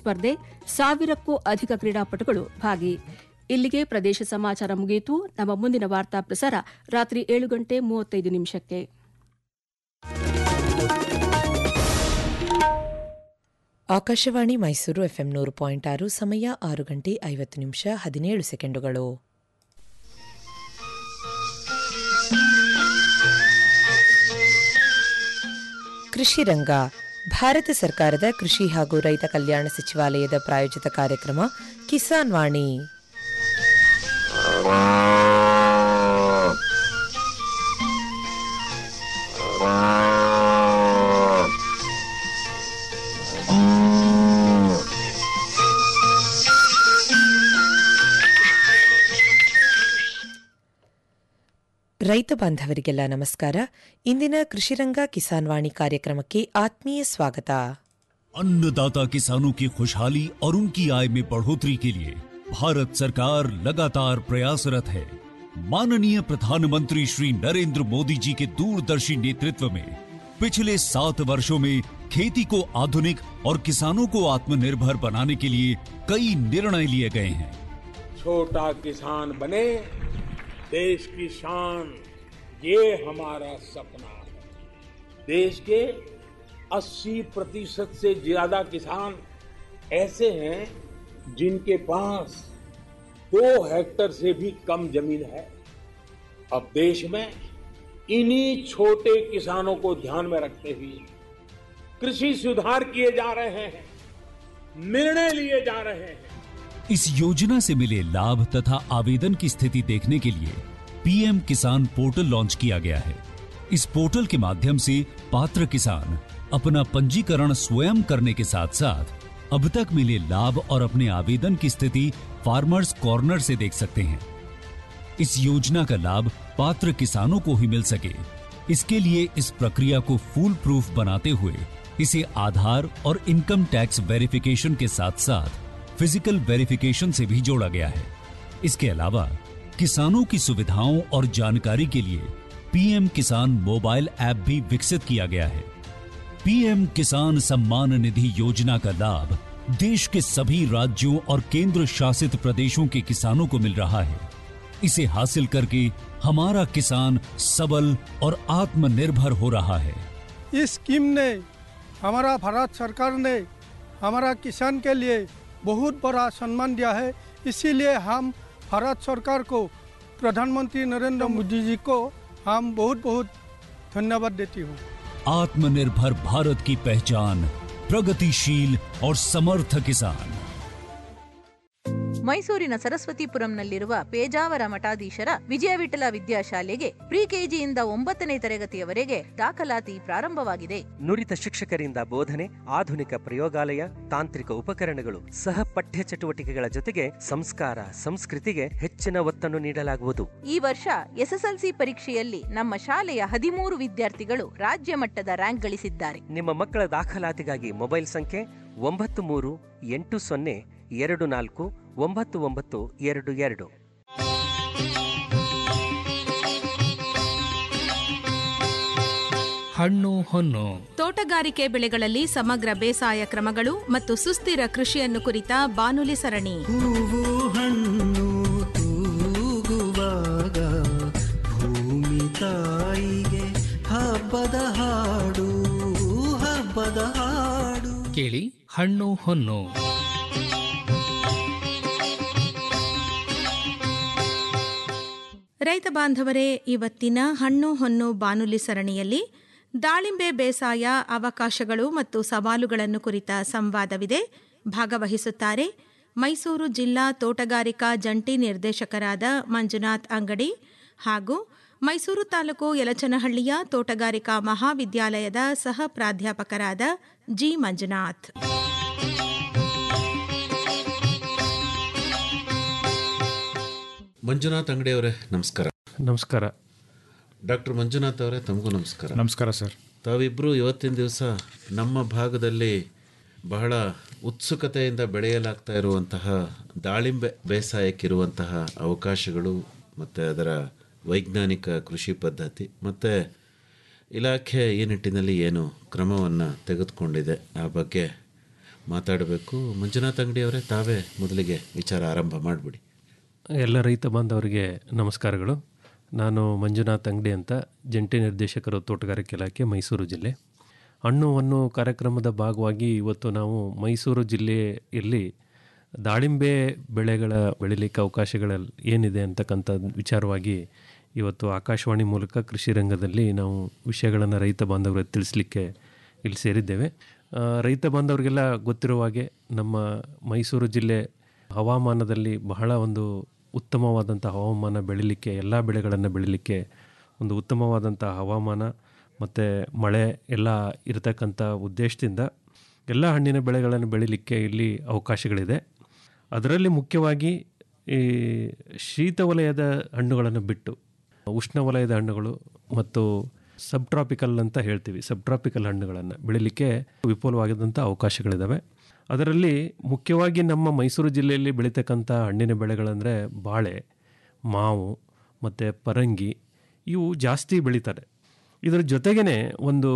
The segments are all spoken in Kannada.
ಸ್ಪರ್ಧೆ ಸಾವಿರಕ್ಕೂ ಅಧಿಕ ಕ್ರೀಡಾಪಟುಗಳು ಭಾಗಿ ಇಲ್ಲಿಗೆ ಪ್ರದೇಶ ಸಮಾಚಾರ ಮುಗಿಯಿತು ನಮ್ಮ ಮುಂದಿನ ವಾರ್ತಾ ಪ್ರಸಾರ ರಾತ್ರಿ ಏಳು ಗಂಟೆ ಮೂವತ್ತೈದು ನಿಮಿಷಕ್ಕೆ ಆಕಾಶವಾಣಿ ಮೈಸೂರು ಎಫ್ಎಂ ನೂರು ಪಾಯಿಂಟ್ ಆರು ಸಮಯ ಆರು ಗಂಟೆ ಐವತ್ತು ನಿಮಿಷ ಹದಿನೇಳು ಸೆಕೆಂಡುಗಳು ಕೃಷಿ ರಂಗ ಭಾರತ ಸರ್ಕಾರದ ಕೃಷಿ ಹಾಗೂ ರೈತ ಕಲ್ಯಾಣ ಸಚಿವಾಲಯದ ಪ್ರಾಯೋಜಿತ ಕಾರ್ಯಕ್ರಮ ಕಿಸಾನ್ ವಾಣಿ ರೈತ ಬಾಂಧವರಿಗೆಲ್ಲ ನಮಸ್ಕಾರ ಇಂದಿನ ಕೃಷಿರಂಗ ಕಿಸಾನ್ ವಾಣಿ ಕಾರ್ಯಕ್ರಮಕ್ಕೆ ಆತ್ಮೀಯ ಸ್ವಾಗತ अन्नदाता किसानों की खुशहाली और उनकी आय में बढ़ोतरी के लिए भारत सरकार लगातार प्रयासरत है माननीय प्रधानमंत्री श्री नरेंद्र मोदी जी के दूरदर्शी नेतृत्व में पिछले सात वर्षों में खेती को आधुनिक और किसानों को आत्मनिर्भर बनाने के लिए कई निर्णय लिए गए हैं छोटा किसान बने देश की शान ये हमारा सपना है देश के 80 प्रतिशत से ज्यादा किसान ऐसे हैं जिनके पास दो हेक्टर से भी कम जमीन है अब देश में इन्हीं छोटे किसानों को ध्यान में रखते हुए कृषि सुधार किए जा रहे हैं निर्णय लिए जा रहे हैं इस योजना से मिले लाभ तथा आवेदन की स्थिति देखने के लिए पीएम किसान पोर्टल लॉन्च किया गया है इस पोर्टल के माध्यम से पात्र किसान अपना पंजीकरण स्वयं करने के साथ साथ अब तक मिले लाभ और अपने आवेदन की स्थिति फार्मर्स कॉर्नर से देख सकते हैं इस योजना का लाभ पात्र किसानों को ही मिल सके इसके लिए इस प्रक्रिया को फूल प्रूफ बनाते हुए इसे आधार और इनकम टैक्स वेरिफिकेशन के साथ साथ फिजिकल वेरिफिकेशन से भी जोड़ा गया है इसके अलावा किसानों की सुविधाओं और जानकारी के लिए पीएम किसान मोबाइल ऐप भी विकसित किया गया है पीएम किसान सम्मान निधि योजना का लाभ देश के सभी राज्यों और केंद्र शासित प्रदेशों के किसानों को मिल रहा है इसे हासिल करके हमारा किसान सबल और आत्मनिर्भर हो रहा है इस स्कीम ने हमारा भारत सरकार ने हमारा किसान के लिए बहुत बड़ा सम्मान दिया है इसीलिए हम भारत सरकार को प्रधानमंत्री नरेंद्र मोदी जी को हम बहुत बहुत धन्यवाद देती हूँ आत्मनिर्भर भारत की पहचान प्रगतिशील और समर्थ किसान ಮೈಸೂರಿನ ಸರಸ್ವತಿಪುರಂನಲ್ಲಿರುವ ಪೇಜಾವರ ಮಠಾಧೀಶರ ವಿಜಯ ವಿಠಲ ವಿದ್ಯಾಶಾಲೆಗೆ ಪ್ರಿ ಕೆಜಿಯಿಂದ ಒಂಬತ್ತನೇ ತರಗತಿಯವರೆಗೆ ದಾಖಲಾತಿ ಪ್ರಾರಂಭವಾಗಿದೆ ನುರಿತ ಶಿಕ್ಷಕರಿಂದ ಬೋಧನೆ ಆಧುನಿಕ ಪ್ರಯೋಗಾಲಯ ತಾಂತ್ರಿಕ ಉಪಕರಣಗಳು ಸಹ ಪಠ್ಯ ಚಟುವಟಿಕೆಗಳ ಜೊತೆಗೆ ಸಂಸ್ಕಾರ ಸಂಸ್ಕೃತಿಗೆ ಹೆಚ್ಚಿನ ಒತ್ತನ್ನು ನೀಡಲಾಗುವುದು ಈ ವರ್ಷ ಎಸ್ಎಸ್ಎಲ್ಸಿ ಪರೀಕ್ಷೆಯಲ್ಲಿ ನಮ್ಮ ಶಾಲೆಯ ಹದಿಮೂರು ವಿದ್ಯಾರ್ಥಿಗಳು ರಾಜ್ಯ ಮಟ್ಟದ ರ್ಯಾಂಕ್ ಗಳಿಸಿದ್ದಾರೆ ನಿಮ್ಮ ಮಕ್ಕಳ ದಾಖಲಾತಿಗಾಗಿ ಮೊಬೈಲ್ ಸಂಖ್ಯೆ ಒಂಬತ್ತು ಮೂರು ಎಂಟು ಸೊನ್ನೆ ಎರಡು ನಾಲ್ಕು ಒಂಬತ್ತು ಒಂಬತ್ತು ಎರಡು ಎರಡು ಹಣ್ಣು ಹೊನ್ನು ತೋಟಗಾರಿಕೆ ಬೆಳೆಗಳಲ್ಲಿ ಸಮಗ್ರ ಬೇಸಾಯ ಕ್ರಮಗಳು ಮತ್ತು ಸುಸ್ಥಿರ ಕೃಷಿಯನ್ನು ಕುರಿತ ಬಾನುಲಿ ಸರಣಿ ಹೂವು ಹಣ್ಣು ತೂಗುವಾಗ ಭೂಮಿ ತಾಯಿಗೆ ಹಬ್ಬದ ಹಾಡು ಹಬ್ಬದ ಹಾಡು ಕೇಳಿ ಹಣ್ಣು ಹೊನ್ನು ರೈತ ಬಾಂಧವರೇ ಇವತ್ತಿನ ಹಣ್ಣು ಹೊನ್ನು ಬಾನುಲಿ ಸರಣಿಯಲ್ಲಿ ದಾಳಿಂಬೆ ಬೇಸಾಯ ಅವಕಾಶಗಳು ಮತ್ತು ಸವಾಲುಗಳನ್ನು ಕುರಿತ ಸಂವಾದವಿದೆ ಭಾಗವಹಿಸುತ್ತಾರೆ ಮೈಸೂರು ಜಿಲ್ಲಾ ತೋಟಗಾರಿಕಾ ಜಂಟಿ ನಿರ್ದೇಶಕರಾದ ಮಂಜುನಾಥ್ ಅಂಗಡಿ ಹಾಗೂ ಮೈಸೂರು ತಾಲೂಕು ಯಲಚನಹಳ್ಳಿಯ ತೋಟಗಾರಿಕಾ ಮಹಾವಿದ್ಯಾಲಯದ ಸಹ ಪ್ರಾಧ್ಯಾಪಕರಾದ ಜಿ ಮಂಜುನಾಥ್ ಮಂಜುನಾಥ್ ಅಂಗಡಿ ಅವರೇ ನಮಸ್ಕಾರ ನಮಸ್ಕಾರ ಡಾಕ್ಟರ್ ಮಂಜುನಾಥ್ ಅವರೇ ತಮಗೂ ನಮಸ್ಕಾರ ನಮಸ್ಕಾರ ಸರ್ ತಾವಿಬ್ಬರು ಇವತ್ತಿನ ದಿವಸ ನಮ್ಮ ಭಾಗದಲ್ಲಿ ಬಹಳ ಉತ್ಸುಕತೆಯಿಂದ ಬೆಳೆಯಲಾಗ್ತಾ ಇರುವಂತಹ ದಾಳಿಂಬೆ ಬೇಸಾಯಕ್ಕಿರುವಂತಹ ಅವಕಾಶಗಳು ಮತ್ತು ಅದರ ವೈಜ್ಞಾನಿಕ ಕೃಷಿ ಪದ್ಧತಿ ಮತ್ತು ಇಲಾಖೆ ಈ ನಿಟ್ಟಿನಲ್ಲಿ ಏನು ಕ್ರಮವನ್ನು ತೆಗೆದುಕೊಂಡಿದೆ ಆ ಬಗ್ಗೆ ಮಾತಾಡಬೇಕು ಮಂಜುನಾಥ್ ಅಂಗಡಿ ಅವರೇ ತಾವೇ ಮೊದಲಿಗೆ ವಿಚಾರ ಆರಂಭ ಮಾಡಿಬಿಡಿ ಎಲ್ಲ ರೈತ ಬಾಂಧವರಿಗೆ ನಮಸ್ಕಾರಗಳು ನಾನು ಮಂಜುನಾಥ್ ಅಂಗಡಿ ಅಂತ ಜಂಟಿ ನಿರ್ದೇಶಕರು ತೋಟಗಾರಿಕೆ ಇಲಾಖೆ ಮೈಸೂರು ಜಿಲ್ಲೆ ಹಣ್ಣು ಹಣ್ಣು ಕಾರ್ಯಕ್ರಮದ ಭಾಗವಾಗಿ ಇವತ್ತು ನಾವು ಮೈಸೂರು ಜಿಲ್ಲೆಯಲ್ಲಿ ದಾಳಿಂಬೆ ಬೆಳೆಗಳ ಬೆಳಿಲಿಕ್ಕೆ ಅವಕಾಶಗಳ ಏನಿದೆ ಅಂತಕ್ಕಂಥ ವಿಚಾರವಾಗಿ ಇವತ್ತು ಆಕಾಶವಾಣಿ ಮೂಲಕ ಕೃಷಿ ರಂಗದಲ್ಲಿ ನಾವು ವಿಷಯಗಳನ್ನು ರೈತ ಬಾಂಧವರಿಗೆ ತಿಳಿಸ್ಲಿಕ್ಕೆ ಇಲ್ಲಿ ಸೇರಿದ್ದೇವೆ ಆ, ರೈತ ಬಾಂಧವರಿಗೆಲ್ಲ ಗೊತ್ತಿರುವ ಹಾಗೆ ನಮ್ಮ ಮೈಸೂರು ಜಿಲ್ಲೆ ಹವಾಮಾನದಲ್ಲಿ ಬಹಳ ಒಂದು ಉತ್ತಮವಾದಂಥ ಹವಾಮಾನ ಬೆಳಿಲಿಕ್ಕೆ ಎಲ್ಲ ಬೆಳೆಗಳನ್ನು ಬೆಳಿಲಿಕ್ಕೆ ಒಂದು ಉತ್ತಮವಾದಂಥ ಹವಾಮಾನ ಮತ್ತು ಮಳೆ ಎಲ್ಲ ಇರತಕ್ಕಂಥ ಉದ್ದೇಶದಿಂದ ಎಲ್ಲ ಹಣ್ಣಿನ ಬೆಳೆಗಳನ್ನು ಬೆಳಿಲಿಕ್ಕೆ ಇಲ್ಲಿ ಅವಕಾಶಗಳಿದೆ ಅದರಲ್ಲಿ ಮುಖ್ಯವಾಗಿ ಈ ಶೀತ ವಲಯದ ಹಣ್ಣುಗಳನ್ನು ಬಿಟ್ಟು ಉಷ್ಣವಲಯದ ಹಣ್ಣುಗಳು ಮತ್ತು ಸಬ್ ಟ್ರಾಪಿಕಲ್ ಅಂತ ಹೇಳ್ತೀವಿ ಸಬ್ ಟ್ರಾಪಿಕಲ್ ಹಣ್ಣುಗಳನ್ನು ಬೆಳಿಲಿಕ್ಕೆ ವಿಪುಲವಾಗಿದ್ದಂಥ ಅವಕಾಶಗಳಿದ್ದಾವೆ ಅದರಲ್ಲಿ ಮುಖ್ಯವಾಗಿ ನಮ್ಮ ಮೈಸೂರು ಜಿಲ್ಲೆಯಲ್ಲಿ ಬೆಳೀತಕ್ಕಂಥ ಹಣ್ಣಿನ ಬೆಳೆಗಳಂದರೆ ಬಾಳೆ ಮಾವು ಮತ್ತು ಪರಂಗಿ ಇವು ಜಾಸ್ತಿ ಬೆಳೀತಾರೆ ಇದರ ಜೊತೆಗೇ ಒಂದು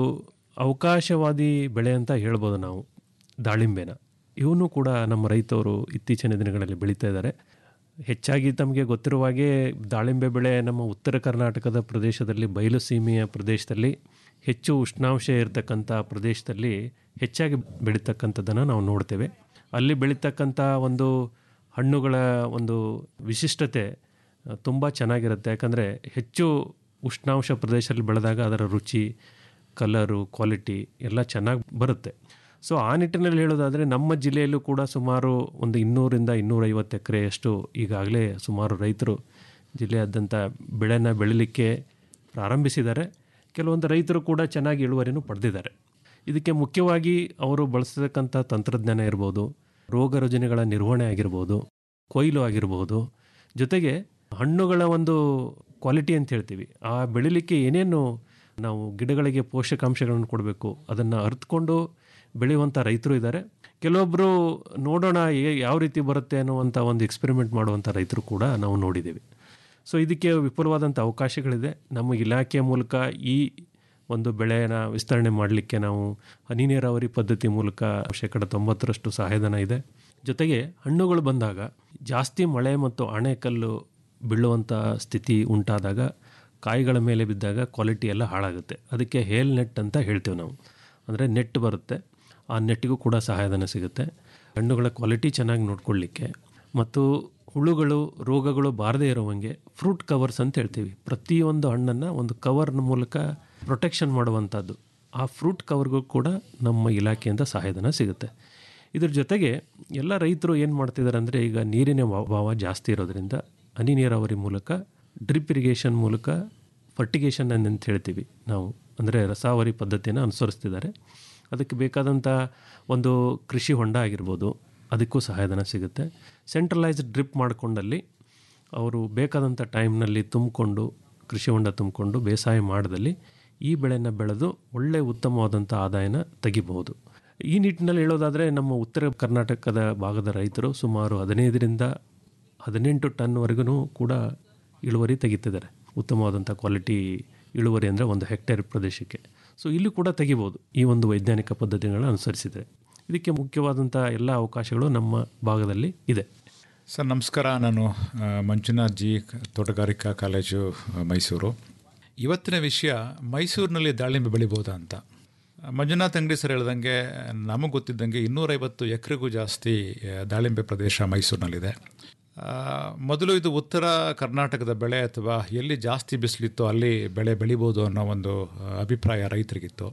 ಅವಕಾಶವಾದಿ ಬೆಳೆ ಅಂತ ಹೇಳ್ಬೋದು ನಾವು ದಾಳಿಂಬೆನ ಇವನು ಕೂಡ ನಮ್ಮ ರೈತರು ಇತ್ತೀಚಿನ ದಿನಗಳಲ್ಲಿ ಬೆಳೀತಾ ಇದ್ದಾರೆ ಹೆಚ್ಚಾಗಿ ತಮಗೆ ಗೊತ್ತಿರುವ ಹಾಗೆ ದಾಳಿಂಬೆ ಬೆಳೆ ನಮ್ಮ ಉತ್ತರ ಕರ್ನಾಟಕದ ಪ್ರದೇಶದಲ್ಲಿ ಬಯಲು ಸೀಮೆಯ ಪ್ರದೇಶದಲ್ಲಿ ಹೆಚ್ಚು ಉಷ್ಣಾಂಶ ಇರತಕ್ಕಂಥ ಪ್ರದೇಶದಲ್ಲಿ ಹೆಚ್ಚಾಗಿ ಬೆಳೀತಕ್ಕಂಥದ್ದನ್ನು ನಾವು ನೋಡ್ತೇವೆ ಅಲ್ಲಿ ಬೆಳೀತಕ್ಕಂಥ ಒಂದು ಹಣ್ಣುಗಳ ಒಂದು ವಿಶಿಷ್ಟತೆ ತುಂಬ ಚೆನ್ನಾಗಿರುತ್ತೆ ಯಾಕಂದರೆ ಹೆಚ್ಚು ಉಷ್ಣಾಂಶ ಪ್ರದೇಶದಲ್ಲಿ ಬೆಳೆದಾಗ ಅದರ ರುಚಿ ಕಲರು ಕ್ವಾಲಿಟಿ ಎಲ್ಲ ಚೆನ್ನಾಗಿ ಬರುತ್ತೆ ಸೊ ಆ ನಿಟ್ಟಿನಲ್ಲಿ ಹೇಳೋದಾದರೆ ನಮ್ಮ ಜಿಲ್ಲೆಯಲ್ಲೂ ಕೂಡ ಸುಮಾರು ಒಂದು ಇನ್ನೂರಿಂದ ಇನ್ನೂರೈವತ್ತು ಎಕರೆಯಷ್ಟು ಈಗಾಗಲೇ ಸುಮಾರು ರೈತರು ಜಿಲ್ಲೆಯಾದ್ಯಂತ ಬೆಳೆನ ಬೆಳಿಲಿಕ್ಕೆ ಪ್ರಾರಂಭಿಸಿದ್ದಾರೆ ಕೆಲವೊಂದು ರೈತರು ಕೂಡ ಚೆನ್ನಾಗಿ ಇಳುವರಿನೂ ಪಡೆದಿದ್ದಾರೆ ಇದಕ್ಕೆ ಮುಖ್ಯವಾಗಿ ಅವರು ಬಳಸತಕ್ಕಂಥ ತಂತ್ರಜ್ಞಾನ ಇರ್ಬೋದು ರೋಗ ರುಜಿನಗಳ ನಿರ್ವಹಣೆ ಆಗಿರ್ಬೋದು ಕೊಯ್ಲು ಆಗಿರ್ಬೋದು ಜೊತೆಗೆ ಹಣ್ಣುಗಳ ಒಂದು ಕ್ವಾಲಿಟಿ ಅಂತ ಹೇಳ್ತೀವಿ ಆ ಬೆಳಿಲಿಕ್ಕೆ ಏನೇನು ನಾವು ಗಿಡಗಳಿಗೆ ಪೋಷಕಾಂಶಗಳನ್ನು ಕೊಡಬೇಕು ಅದನ್ನು ಅರ್ಥಕೊಂಡು ಬೆಳೆಯುವಂಥ ರೈತರು ಇದ್ದಾರೆ ಕೆಲವೊಬ್ಬರು ನೋಡೋಣ ಏ- ಯಾವ ರೀತಿ ಬರುತ್ತೆ ಅನ್ನುವಂಥ ಒಂದು ಎಕ್ಸ್ಪೆರಿಮೆಂಟ್ ಮಾಡುವಂಥ ರೈತರು ಕೂಡ ನಾವು ನೋಡಿದ್ದೀವಿ ಸೊ ಇದಕ್ಕೆ ವಿಪುಲವಾದಂಥ ಅವಕಾಶಗಳಿದೆ ನಮ್ಮ ಇಲಾಖೆಯ ಮೂಲಕ ಈ ಒಂದು ಬೆಳೆನ ವಿಸ್ತರಣೆ ಮಾಡಲಿಕ್ಕೆ ನಾವು ಹನಿ ನೀರಾವರಿ ಪದ್ಧತಿ ಮೂಲಕ ಶೇಕಡ ತೊಂಬತ್ತರಷ್ಟು ಸಹಾಯಧನ ಇದೆ ಜೊತೆಗೆ ಹಣ್ಣುಗಳು ಬಂದಾಗ ಜಾಸ್ತಿ ಮಳೆ ಮತ್ತು ಆಣೆಕಲ್ಲು ಬೀಳುವಂಥ ಸ್ಥಿತಿ ಉಂಟಾದಾಗ ಕಾಯಿಗಳ ಮೇಲೆ ಬಿದ್ದಾಗ ಕ್ವಾಲಿಟಿ ಎಲ್ಲ ಹಾಳಾಗುತ್ತೆ ಅದಕ್ಕೆ ಹೇಲ್ ನೆಟ್ ಅಂತ ಹೇಳ್ತೀವಿ ನಾವು ಅಂದರೆ ನೆಟ್ ಬರುತ್ತೆ ಆ ನೆಟ್ಟಿಗೂ ಕೂಡ ಸಹಾಯಧನ ಸಿಗುತ್ತೆ ಹಣ್ಣುಗಳ ಕ್ವಾಲಿಟಿ ಚೆನ್ನಾಗಿ ನೋಡ್ಕೊಳ್ಳಿಕ್ಕೆ ಮತ್ತು ಹುಳುಗಳು ರೋಗಗಳು ಬಾರದೇ ಇರುವಂಗೆ ಫ್ರೂಟ್ ಕವರ್ಸ್ ಅಂತ ಹೇಳ್ತೀವಿ ಪ್ರತಿಯೊಂದು ಹಣ್ಣನ್ನು ಒಂದು ಕವರ್ನ ಮೂಲಕ ಪ್ರೊಟೆಕ್ಷನ್ ಮಾಡುವಂಥದ್ದು ಆ ಫ್ರೂಟ್ ಕವರ್ಗೂ ಕೂಡ ನಮ್ಮ ಇಲಾಖೆಯಿಂದ ಸಹಾಯಧನ ಸಿಗುತ್ತೆ ಇದ್ರ ಜೊತೆಗೆ ಎಲ್ಲ ರೈತರು ಏನು ಮಾಡ್ತಿದ್ದಾರೆ ಅಂದರೆ ಈಗ ನೀರಿನ ಅಭಾವ ಜಾಸ್ತಿ ಇರೋದ್ರಿಂದ ಹನಿ ನೀರಾವರಿ ಮೂಲಕ ಡ್ರಿಪ್ ಇರಿಗೇಷನ್ ಮೂಲಕ ಫರ್ಟಿಗೇಷನ್ ಅಂತ ಹೇಳ್ತೀವಿ ನಾವು ಅಂದರೆ ರಸಾವರಿ ಪದ್ಧತಿನ ಅನುಸರಿಸ್ತಿದ್ದಾರೆ ಅದಕ್ಕೆ ಬೇಕಾದಂಥ ಒಂದು ಕೃಷಿ ಹೊಂಡ ಆಗಿರ್ಬೋದು ಅದಕ್ಕೂ ಸಹಾಯಧನ ಸಿಗುತ್ತೆ ಸೆಂಟ್ರಲೈಸ್ಡ್ ಡ್ರಿಪ್ ಮಾಡಿಕೊಂಡಲ್ಲಿ ಅವರು ಬೇಕಾದಂಥ ಟೈಮ್ನಲ್ಲಿ ತುಂಬಿಕೊಂಡು ಕೃಷಿ ಹೊಂಡ ತುಂಬಿಕೊಂಡು ಬೇಸಾಯ ಮಾಡದಲ್ಲಿ ಈ ಬೆಳೆನ ಬೆಳೆದು ಒಳ್ಳೆ ಉತ್ತಮವಾದಂಥ ಆದಾಯನ ತೆಗಿಬಹುದು ಈ ನಿಟ್ಟಿನಲ್ಲಿ ಹೇಳೋದಾದರೆ ನಮ್ಮ ಉತ್ತರ ಕರ್ನಾಟಕದ ಭಾಗದ ರೈತರು ಸುಮಾರು ಹದಿನೈದರಿಂದ ಹದಿನೆಂಟು ಟನ್ವರೆಗೂ ಕೂಡ ಇಳುವರಿ ತೆಗಿತಿದ್ದಾರೆ ಉತ್ತಮವಾದಂಥ ಕ್ವಾಲಿಟಿ ಇಳುವರಿ ಅಂದರೆ ಒಂದು ಹೆಕ್ಟೇರ್ ಪ್ರದೇಶಕ್ಕೆ ಸೊ ಇಲ್ಲಿ ಕೂಡ ತೆಗಿಬೋದು ಈ ಒಂದು ವೈಜ್ಞಾನಿಕ ಪದ್ಧತಿಗಳನ್ನ ಅನುಸರಿಸಿದರೆ ಇದಕ್ಕೆ ಮುಖ್ಯವಾದಂಥ ಎಲ್ಲ ಅವಕಾಶಗಳು ನಮ್ಮ ಭಾಗದಲ್ಲಿ ಇದೆ ಸರ್ ನಮಸ್ಕಾರ ನಾನು ಆ, ಮಂಜುನಾಥ್ ಜಿ ಕ- ತೋಟಗಾರಿಕಾ ಕಾಲೇಜು ಆ, ಮೈಸೂರು ಇವತ್ತಿನ ವಿಷಯ ಮೈಸೂರಿನಲ್ಲಿ ದಾಳಿಂಬೆ ಬೆಳಿಬೋದಾ ಅಂತ ಆ, ಮಂಜುನಾಥ್ ಅಂಗಡಿ ಸರ್ ಹೇಳ್ದಂಗೆ ನಮಗೆ ಗೊತ್ತಿದ್ದಂಗೆ ಇನ್ನೂರೈವತ್ತು ಎಕರೆಗೂ ಜಾಸ್ತಿ ಆ, ದಾಳಿಂಬೆ ಪ್ರದೇಶ ಮೈಸೂರಿನಲ್ಲಿದೆ ಆ, ಮೊದಲು ಇದು ಉತ್ತರ ಕರ್ನಾಟಕದ ಬೆಳೆ ಅಥವಾ ಎಲ್ಲಿ ಜಾಸ್ತಿ ಬಿಸಿಲಿತ್ತೋ ಅಲ್ಲಿ ಬೆಳೆ ಬೆಳಿಬೋದು ಅನ್ನೋ ಒಂದು ಆ, ಅಭಿಪ್ರಾಯ ರೈತರಿಗಿತ್ತು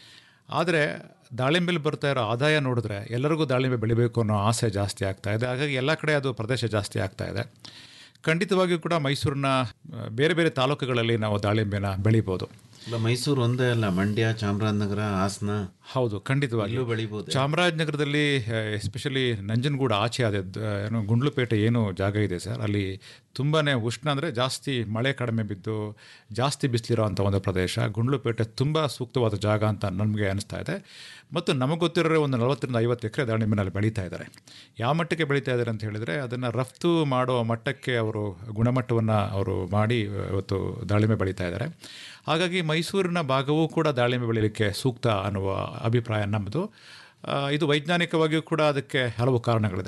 ಆದರೆ ದಾಳಿಂಬೆಲಿ ಬರ್ತಾ ಇರೋ ಆದಾಯ ನೋಡಿದ್ರೆ ಎಲ್ಲರಿಗೂ ದಾಳಿಂಬೆ ಬೆಳಿಬೇಕು ಅನ್ನೋ ಆಸೆ ಜಾಸ್ತಿ ಆಗ್ತಾ ಇದೆ ಹಾಗಾಗಿ ಎಲ್ಲ ಕಡೆ ಅದು ಪ್ರದೇಶ ಜಾಸ್ತಿ ಆಗ್ತಾ ಇದೆ ಖಂಡಿತವಾಗಿಯೂ ಕೂಡ ಮೈಸೂರಿನ ಆ, ಬೇರೆ ಬೇರೆ ತಾಲೂಕುಗಳಲ್ಲಿ ನಾವು ದಾಳಿಂಬೆನ ಬೆಳಿಬೋದು ಇಲ್ಲ ಮೈಸೂರು ಒಂದೇ ಅಲ್ಲ ಮಂಡ್ಯ ಚಾಮರಾಜನಗರ ಹಾಸನ ಹೌದು ಖಂಡಿತವಾಗಿ ಇಲ್ಲೂ ಬೆಳಿಬೋದು ಚಾಮರಾಜನಗರದಲ್ಲಿ ಎಸ್ಪೆಷಲಿ ನಂಜನಗೂಡು ಆಚೆ ಆದ ಏನು ಗುಂಡ್ಲುಪೇಟೆ ಏನು ಜಾಗ ಇದೆ ಸರ್ ಅಲ್ಲಿ ತುಂಬಾ ಉಷ್ಣ ಅಂದರೆ ಜಾಸ್ತಿ ಮಳೆ ಕಡಿಮೆ ಬಿದ್ದು ಜಾಸ್ತಿ ಬಿಸಿಲಿರೋ ಅಂಥ ಒಂದು ಪ್ರದೇಶ ಗುಂಡ್ಲುಪೇಟೆ ತುಂಬ ಸೂಕ್ತವಾದ ಜಾಗ ಅಂತ ನಮಗೆ ಅನಿಸ್ತಾ ಇದೆ ಮತ್ತು ನಮಗೆ ಗೊತ್ತಿರೋ ಒಂದು ನಲವತ್ತರಿಂದ ಐವತ್ತು ಎಕರೆ ದಾಳಿಂಬೆನಲ್ಲಿ ಬೆಳೀತಾ ಇದ್ದಾರೆ ಯಾವ ಮಟ್ಟಕ್ಕೆ ಬೆಳೀತಾ ಇದ್ದಾರೆ ಅಂತ ಹೇಳಿದರೆ ಅದನ್ನು ರಫ್ತು ಮಾಡೋ ಮಟ್ಟಕ್ಕೆ ಅವರು ಗುಣಮಟ್ಟವನ್ನು ಅವರು ಮಾಡಿ ಇವತ್ತು ದಾಳಿಂಬೆ ಬೆಳೀತಾ ಇದ್ದಾರೆ ಹಾಗಾಗಿ ಮೈಸೂರಿನ ಭಾಗವೂ ಕೂಡ ದಾಳಿಂಬೆ ಬೆಳೀಲಿಕ್ಕೆ ಸೂಕ್ತ ಅನ್ನುವ ಅಭಿಪ್ರಾಯ ನಮ್ಮದು ಆ, ಇದು ವೈಜ್ಞಾನಿಕವಾಗಿಯೂ ಕೂಡ ಅದಕ್ಕೆ ಹಲವು ಕಾರಣಗಳಿದೆ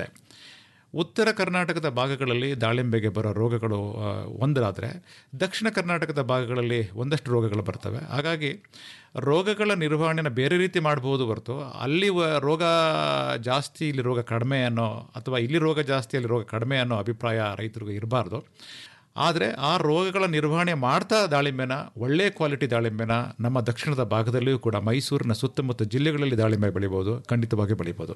ಉತ್ತರ ಕರ್ನಾಟಕದ ಭಾಗಗಳಲ್ಲಿ ದಾಳಿಂಬೆಗೆ ಬರೋ ರೋಗಗಳು ಆ, ಒಂದರಾದರೆ ದಕ್ಷಿಣ ಕರ್ನಾಟಕದ ಭಾಗಗಳಲ್ಲಿ ಒಂದಷ್ಟು ರೋಗಗಳು ಬರ್ತವೆ ಹಾಗಾಗಿ ರೋಗಗಳ ನಿರ್ವಹಣೆನ ಬೇರೆ ರೀತಿ ಮಾಡ್ಬೋದು ಹೊರತು ಅಲ್ಲಿ ವ- ರೋಗ ಜಾಸ್ತಿ ಇಲ್ಲಿ ರೋಗ ಕಡಿಮೆ ಅನ್ನೋ ಅಥವಾ ಇಲ್ಲಿ ರೋಗ ಜಾಸ್ತಿ ಅಲ್ಲಿ ರೋಗ ಕಡಿಮೆ ಅನ್ನೋ ಅಭಿಪ್ರಾಯ ರೈತರಿಗೆ ಇರಬಾರ್ದು ಆದರೆ ಆ ರೋಗಗಳ ನಿರ್ವಹಣೆ ಮಾಡ್ತಾ ದಾಳಿಂಬೆನ ಒಳ್ಳೆ ಕ್ವಾಲಿಟಿ ದಾಳಿಂಬೆನ ನಮ್ಮ ದಕ್ಷಿಣದ ಭಾಗದಲ್ಲಿಯೂ ಕೂಡ ಮೈಸೂರಿನ ಸುತ್ತಮುತ್ತ ಜಿಲ್ಲೆಗಳಲ್ಲಿ ದಾಳಿಂಬೆ ಬೆಳಿಬೋದು ಖಂಡಿತವಾಗಿ ಬೆಳಿಬೋದು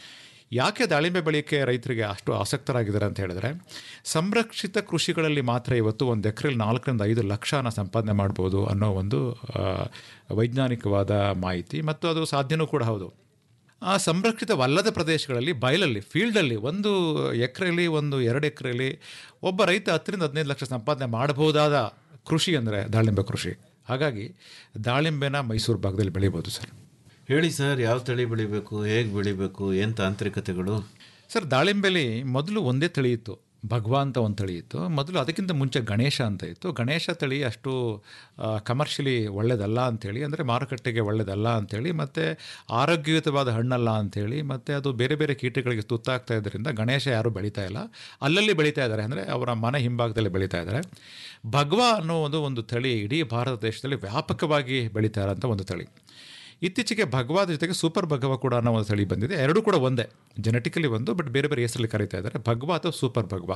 ಯಾಕೆ ದಾಳಿಂಬೆ ಬೆಳೆಯೋಕ್ಕೆ ರೈತರಿಗೆ ಅಷ್ಟು ಆಸಕ್ತರಾಗಿದ್ದಾರೆ ಅಂತ ಹೇಳಿದ್ರೆ ಸಂರಕ್ಷಿತ ಕೃಷಿಗಳಲ್ಲಿ ಮಾತ್ರ ಇವತ್ತು ಒಂದು ಎಕರೆಯಲ್ಲಿ ನಾಲ್ಕರಿಂದ ಐದು ಲಕ್ಷನ ಸಂಪಾದನೆ ಮಾಡ್ಬೋದು ಅನ್ನೋ ಒಂದು ಆ, ವೈಜ್ಞಾನಿಕವಾದ ಮಾಹಿತಿ ಮತ್ತು ಅದು ಸಾಧ್ಯನೂ ಕೂಡ ಹೌದು ಆ ಸಂರಕ್ಷಿತವಲ್ಲದ ಪ್ರದೇಶಗಳಲ್ಲಿ ಬಯಲಲ್ಲಿ ಫೀಲ್ಡಲ್ಲಿ ಒಂದು ಎಕರೆಯಲ್ಲಿ ಒಂದು ಎರಡು ಎಕರೆಯಲ್ಲಿ ಒಬ್ಬ ರೈತ ಹತ್ತರಿಂದ ಹದಿನೈದು ಲಕ್ಷ ಸಂಪಾದನೆ ಮಾಡಬಹುದಾದ ಕೃಷಿ ಅಂದರೆ ದಾಳಿಂಬೆ ಕೃಷಿ ಹಾಗಾಗಿ ದಾಳಿಂಬೆನ ಮೈಸೂರು ಭಾಗದಲ್ಲಿ ಬೆಳಿಬೋದು ಸರ್ ಹೇಳಿ ಸರ್ ಯಾವ ತಳಿ ಬೆಳಿಬೇಕು ಹೇಗೆ ಬೆಳಿಬೇಕು ಏನು ತಾಂತ್ರಿಕತೆಗಳು ಸರ್ ದಾಳಿಂಬೆಲಿ ಮೊದಲು ಒಂದೇ ತಳಿ ಇತ್ತು ಭಗವಾ ಅಂತ ಒಂದು ತಳಿ ಇತ್ತು ಮೊದಲು ಅದಕ್ಕಿಂತ ಮುಂಚೆ ಗಣೇಶ ಅಂತ ಇತ್ತು ಗಣೇಶ ತಳಿ ಅಷ್ಟು ಕಮರ್ಷಿಯಲಿ ಒಳ್ಳೆಯದಲ್ಲ ಅಂಥೇಳಿ ಅಂದರೆ ಮಾರುಕಟ್ಟೆಗೆ ಒಳ್ಳೆಯದಲ್ಲ ಅಂಥೇಳಿ ಮತ್ತು ಆರೋಗ್ಯಯುತವಾದ ಹಣ್ಣಲ್ಲ ಅಂಥೇಳಿ ಮತ್ತು ಅದು ಬೇರೆ ಬೇರೆ ಕೀಟಗಳಿಗೆ ತುತ್ತಾಗ್ತಾ ಇದ್ದರಿಂದ ಗಣೇಶ ಯಾರೂ ಬೆಳೀತಾ ಇಲ್ಲ ಅಲ್ಲಲ್ಲಿ ಬೆಳೀತಾ ಇದ್ದಾರೆ ಅಂದರೆ ಅವರ ಮನೆ ಹಿಂಭಾಗದಲ್ಲಿ ಬೆಳೀತಾ ಇದ್ದಾರೆ ಭಗವಾ ಅನ್ನೋ ಒಂದು ಒಂದು ತಳಿ ಇಡೀ ಭಾರತ ದೇಶದಲ್ಲಿ ವ್ಯಾಪಕವಾಗಿ ಬೆಳೀತಾ ಇರೋಂಥ ಒಂದು ತಳಿ ಇತ್ತೀಚೆಗೆ ಭಗವಾದ ಜೊತೆಗೆ ಸೂಪರ್ ಭಗವ ಕೂಡ ಅನ್ನೋ ಒಂದು ತಳಿ ಬಂದಿದೆ ಎರಡೂ ಕೂಡ ಒಂದೇ ಜೆನೆಟಿಕಲಿ ಒಂದು ಬಟ್ ಬೇರೆ ಬೇರೆ ಹೆಸರಲ್ಲಿ ಕರೀತಾ ಇದ್ದಾರೆ ಭಗವ ಅಥವಾ ಸೂಪರ್ ಭಗವ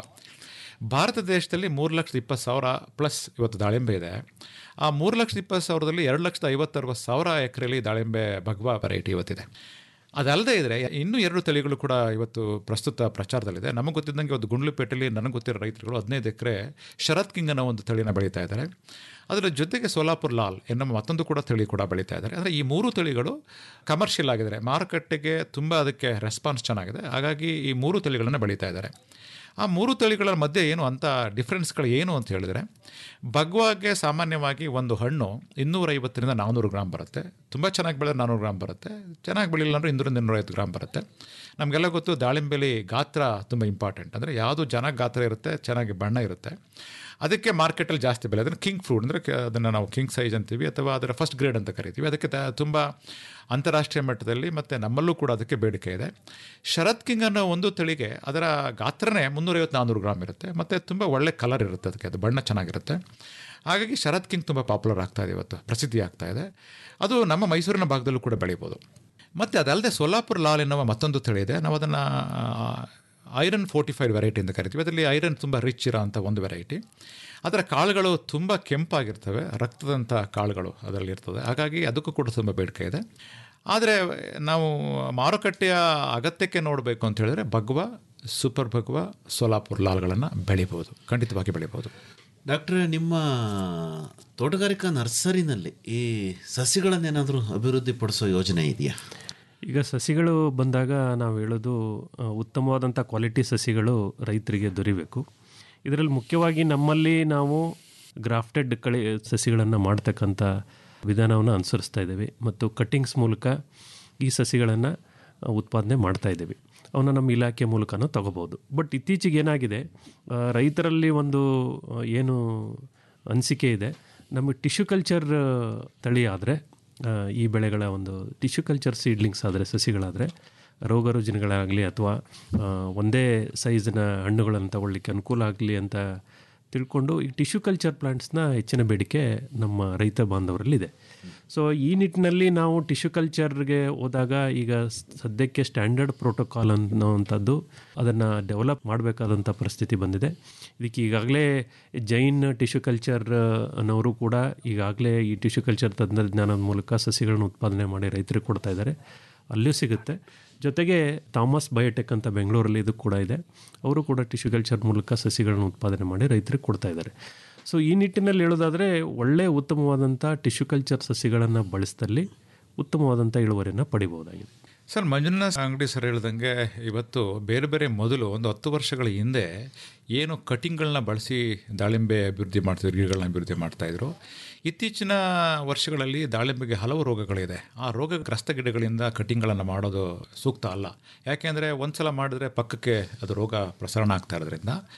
ಭಾರತ ದೇಶದಲ್ಲಿ ಮೂರು ಲಕ್ಷದ ಇಪ್ಪತ್ತು ಸಾವಿರ ಪ್ಲಸ್ ಇವತ್ತು ದಾಳಿಂಬೆ ಇದೆ ಆ ಮೂರು ಲಕ್ಷದ ಇಪ್ಪತ್ತು ಸಾವಿರದಲ್ಲಿ ಎರಡು ಲಕ್ಷದ ಐವತ್ತರವತ್ತು ಸಾವಿರ ಎಕರೆಯಲ್ಲಿ ದಾಳಿಂಬೆ ಭಗವ ವೆರೈಟಿ ಇವತ್ತಿದೆ ಅದಲ್ಲದೆ ಇದ್ದರೆ ಇನ್ನೂ ಎರಡು ತಳಿಗಳು ಕೂಡ ಇವತ್ತು ಪ್ರಸ್ತುತ ಪ್ರಚಾರದಲ್ಲಿದೆ ನಮಗೆ ಗೊತ್ತಿದ್ದಂಗೆ ಇವತ್ತು ಗುಂಡ್ಲುಪೇಟೆಯಲ್ಲಿ ನನಗೆ ಗೊತ್ತಿರೋ ರೈತರುಗಳು ಹದಿನೈದು ಎಕರೆ ಶರತ್ ಕಿಂಗ್ ಅನ್ನೋ ಒಂದು ತಳಿನ ಬೆಳೀತಾ ಇದ್ದಾರೆ ಅದರ ಜೊತೆಗೆ ಸೋಲಾಪುರ್ ಲಾಲ್ ಎನ್ನೋ ಮತ್ತೊಂದು ಕೂಡ ತಳಿ ಕೂಡ ಬೆಳೀತಾ ಇದ್ದಾರೆ ಅಂದರೆ ಈ ಮೂರು ತಳಿಗಳು ಕಮರ್ಷಿಯಲ್ ಆಗಿದ್ದಾರೆ ಮಾರುಕಟ್ಟೆಗೆ ತುಂಬ ಅದಕ್ಕೆ ರೆಸ್ಪಾನ್ಸ್ ಚೆನ್ನಾಗಿದೆ ಹಾಗಾಗಿ ಈ ಮೂರು ತಳಿಗಳನ್ನು ಬೆಳೀತಾ ಇದ್ದಾರೆ ಆ ಮೂರು ತಳಿಗಳ ಮಧ್ಯೆ ಏನು ಅಂಥ ಡಿಫ್ರೆನ್ಸ್ಗಳು ಏನು ಅಂತ ಹೇಳಿದರೆ ಭಗವಾಗೆ ಸಾಮಾನ್ಯವಾಗಿ ಒಂದು ಹಣ್ಣು ಇನ್ನೂರೈವತ್ತರಿಂದ ನಾನ್ನೂರು ಗ್ರಾಮ್ ಬರುತ್ತೆ ತುಂಬ ಚೆನ್ನಾಗಿ ಬೆಳೆದ್ರೆ ನಾನ್ನೂರು ಗ್ರಾಮ್ ಬರುತ್ತೆ ಚೆನ್ನಾಗಿ ಬೆಳಿಲ್ಲ ಅಂದರೆ ಇನ್ನೂರಿಂದ ಇನ್ನೂರೈವತ್ತು ಗ್ರಾಮ್ ಬರುತ್ತೆ ನಮಗೆಲ್ಲ ಗೊತ್ತು ದಾಳಿಂಬೆಲಿ ಗಾತ್ರ ತುಂಬ ಇಂಪಾರ್ಟೆಂಟ್ ಅಂದರೆ ಯಾವುದು ಚೆನ್ನಾಗಿ ಗಾತ್ರ ಇರುತ್ತೆ ಚೆನ್ನಾಗಿ ಬಣ್ಣ ಇರುತ್ತೆ ಅದಕ್ಕೆ ಮಾರ್ಕೆಟಲ್ಲಿ ಜಾಸ್ತಿ ಬೆಲೆ ಅದನ್ನು ಕಿಂಗ್ ಫ್ರೂಟ್ ಅಂದರೆ ಅದನ್ನು ನಾವು ಕಿಂಗ್ ಸೈಜ್ ಅಂತೀವಿ ಅಥವಾ ಅದರ ಫಸ್ಟ್ ಗ್ರೇಡ್ ಅಂತ ಕರಿತೀವಿ ಅದಕ್ಕೆ ತ- ತುಂಬ ಅಂತಾರಾಷ್ಟ್ರೀಯ ಮಟ್ಟದಲ್ಲಿ ಮತ್ತು ನಮ್ಮಲ್ಲೂ ಕೂಡ ಅದಕ್ಕೆ ಬೇಡಿಕೆ ಇದೆ ಶರತ್ ಕಿಂಗ್ ಅನ್ನೋ ಒಂದು ತಳಿಗೆ ಅದರ ಗಾತ್ರನೇ ಮುನ್ನೂರೈವತ್ತು ನಾನ್ನೂರು ಗ್ರಾಮ್ ಇರುತ್ತೆ ಮತ್ತು ತುಂಬ ಒಳ್ಳೆ ಕಲರ್ ಇರುತ್ತೆ ಅದಕ್ಕೆ ಅದು ಬಣ್ಣ ಚೆನ್ನಾಗಿರುತ್ತೆ ಹಾಗಾಗಿ ಶರತ್ ಕಿಂಗ್ ತುಂಬ ಪಾಪ್ಯುಲರ್ ಆಗ್ತಾ ಇದೆ ಇವತ್ತು ಪ್ರಸಿದ್ಧಿ ಆಗ್ತಾ ಇದೆ ಅದು ನಮ್ಮ ಮೈಸೂರಿನ ಭಾಗದಲ್ಲೂ ಕೂಡ ಬೆಳಿಬೋದು ಮತ್ತು ಅದಲ್ಲದೆ ಸೋಲಾಪುರ್ ಲಾಲ್ ಎನ್ನುವ ಮತ್ತೊಂದು ತಳಿ ಇದೆ ನಾವು ಅದನ್ನು ಐರನ್ ಫೋರ್ಟಿಫೈಡ್ ವೆರೈಟಿ ಅಂತ ಕರಿತೀವಿ ಅದರಲ್ಲಿ ಐರನ್ ತುಂಬ ರಿಚ್ ಇರೋ ಅಂಥ ಒಂದು ವೆರೈಟಿ ಅದರ ಕಾಳುಗಳು ತುಂಬ ಕೆಂಪಾಗಿರ್ತವೆ ರಕ್ತದಂಥ ಕಾಳುಗಳು ಅದರಲ್ಲಿ ಇರ್ತದೆ ಹಾಗಾಗಿ ಅದಕ್ಕೂ ಕೂಡ ತುಂಬ ಬೇಡಿಕೆ ಇದೆ ಆದರೆ ನಾವು ಮಾರುಕಟ್ಟೆಯ ಅಗತ್ಯಕ್ಕೆ ನೋಡಬೇಕು ಅಂತ ಹೇಳಿದ್ರೆ ಭಗವ ಸೂಪರ್ ಭಗವ ಸೋಲಾಪುರ್ ಲಾಲ್ಗಳನ್ನು ಬೆಳಿಬೋದು ಖಂಡಿತವಾಗಿ ಬೆಳಿಬೋದು ಡಾಕ್ಟ್ರೆ ನಿಮ್ಮ ತೋಟಗಾರಿಕಾ ನರ್ಸರಿನಲ್ಲಿ ಈ ಸಸಿಗಳನ್ನೇನಾದರೂ ಅಭಿವೃದ್ಧಿ ಪಡಿಸೋ ಯೋಜನೆ ಇದೆಯಾ ಈಗ ಸಸಿಗಳು ಬಂದಾಗ ನಾವು ಹೇಳೋದು ಆ, ಉತ್ತಮವಾದಂಥ ಕ್ವಾಲಿಟಿ ಸಸಿಗಳು ರೈತರಿಗೆ ದೊರಿಬೇಕು ಇದರಲ್ಲಿ ಮುಖ್ಯವಾಗಿ ನಮ್ಮಲ್ಲಿ ನಾವು ಗ್ರಾಫ್ಟೆಡ್ ಕಳೆ ಸಸಿಗಳನ್ನು ಮಾಡ್ತಕ್ಕಂಥ ವಿಧಾನವನ್ನು ಅನುಸರಿಸ್ತಾ ಇದ್ದೇವೆ ಮತ್ತು ಕಟ್ಟಿಂಗ್ಸ್ ಮೂಲಕ ಈ ಸಸಿಗಳನ್ನು ಉತ್ಪಾದನೆ ಮಾಡ್ತಾ ಇದ್ದೇವೆ ಅವನ್ನ ನಮ್ಮ ಇಲಾಖೆ ಮೂಲಕನೂ ತಗೋಬೋದು ಬಟ್ ಇತ್ತೀಚೆಗೆ ಏನಾಗಿದೆ ಆ, ರೈತರಲ್ಲಿ ಒಂದು ಆ, ಏನು ಅನಿಸಿಕೆ ಇದೆ ನಮಗೆ ಟಿಶ್ಯೂ ಕಲ್ಚರ್ ತಳಿ ಆದರೆ ಈ ಬೆಳೆಗಳ ಒಂದು ಟಿಶ್ಯೂ ಕಲ್ಚರ್ ಸೀಡ್ಲಿಂಗ್ಸ್ ಆದರೆ ಸಸಿಗಳಾದರೆ ರೋಗ ರುಜಿನಗಳಾಗಲಿ ಅಥವಾ ಆ, ಒಂದೇ ಸೈಜ್ನ ಹಣ್ಣುಗಳನ್ನು ತಗೊಳ್ಳಿಕ್ಕೆ ಅನುಕೂಲ ಆಗಲಿ ಅಂತ ತಿಳ್ಕೊಂಡು ಈ ಟಿಶ್ಯೂ ಕಲ್ಚರ್ ಪ್ಲಾಂಟ್ಸ್ನ ಹೆಚ್ಚಿನ ಬೇಡಿಕೆ ನಮ್ಮ ರೈತ ಬಾಂಧವರಲ್ಲಿದೆ ಸೊ ಈ ನಿಟ್ಟಿನಲ್ಲಿ ನಾವು ಟಿಶ್ಯೂ ಕಲ್ಚರ್ಗೆ ಹೋದಾಗ ಈಗ ಸ್- ಸದ್ಯಕ್ಕೆ ಸ್ಟ್ಯಾಂಡರ್ಡ್ ಪ್ರೋಟೋಕಾಲ್ ಅನ್ನೋವಂಥದ್ದು ಅದನ್ನು ಡೆವಲಪ್ ಮಾಡಬೇಕಾದಂಥ ಪರಿಸ್ಥಿತಿ ಬಂದಿದೆ ಇದಕ್ಕೆ ಈಗಾಗಲೇ ಜೈನ್ ಟಿಶ್ಯೂ ಕಲ್ಚರ್ ಅನ್ನೋರು ಕೂಡ ಈಗಾಗಲೇ ಈ ಟಿಶ್ಯೂ ಕಲ್ಚರ್ ತಂತ್ರಜ್ಞಾನದ ಮೂಲಕ ಸಸಿಗಳನ್ನ ಉತ್ಪಾದನೆ ಮಾಡಿ ರೈತರಿಗೆ ಕೊಡ್ತಾ ಇದ್ದಾರೆ ಅಲ್ಲಿಯೂ ಸಿಗುತ್ತೆ ಜೊತೆಗೆ ಥಾಮಸ್ ಬಯೋಟೆಕ್ ಅಂತ ಬೆಂಗಳೂರಲ್ಲಿ ಇದು ಕೂಡ ಇದೆ ಅವರು ಕೂಡ ಟಿಶ್ಯೂ ಕಲ್ಚರ್ ಮೂಲಕ ಸಸಿಗಳನ್ನ ಉತ್ಪಾದನೆ ಮಾಡಿ ರೈತರಿಗೆ ಕೊಡ್ತಾ ಇದ್ದಾರೆ ಸೊ ಈ ನಿಟ್ಟಿನಲ್ಲಿ ಹೇಳೋದಾದರೆ ಒಳ್ಳೆಯ ಉತ್ತಮವಾದಂಥ ಟಿಶ್ಯೂ ಕಲ್ಚರ್ ಸಸಿಗಳನ್ನು ಬಳಸಿದಲ್ಲಿ ಉತ್ತಮವಾದಂಥ ಇಳುವರಿಯನ್ನು ಪಡಿಬಹುದಾಗಿದೆ ಸರ್ ಮಂಜುನಾಥ್ ಅಂಗಡಿ ಸರ್ ಹೇಳ್ದಂಗೆ ಇವತ್ತು ಬೇರೆ ಬೇರೆ ಮೊದಲು ಒಂದು ಹತ್ತು ವರ್ಷಗಳ ಹಿಂದೆ ಏನು ಕಟಿಂಗ್ಗಳನ್ನ ಬಳಸಿ ದಾಳಿಂಬೆ ಅಭಿವೃದ್ಧಿ ಮಾಡ್ತಿದ್ರು ಗಿಡಗಳನ್ನ ಅಭಿವೃದ್ಧಿ ಮಾಡ್ತಾಯಿದ್ರು ಇತ್ತೀಚಿನ ವರ್ಷಗಳಲ್ಲಿ ದಾಳಿಂಬೆಗೆ ಹಲವು ರೋಗಗಳಿದೆ ಆ ರೋಗಗ್ರಸ್ತ ಗಿಡಗಳಿಂದ ಕಟಿಂಗ್ಗಳನ್ನು ಮಾಡೋದು ಸೂಕ್ತ ಅಲ್ಲ ಯಾಕೆಂದರೆ ಒಂದು ಸಲ ಮಾಡಿದ್ರೆ ಪಕ್ಕಕ್ಕೆ ಅದು ರೋಗ ಪ್ರಸರಣ ಆಗ್ತಾ ಇರೋದ್ರಿಂದ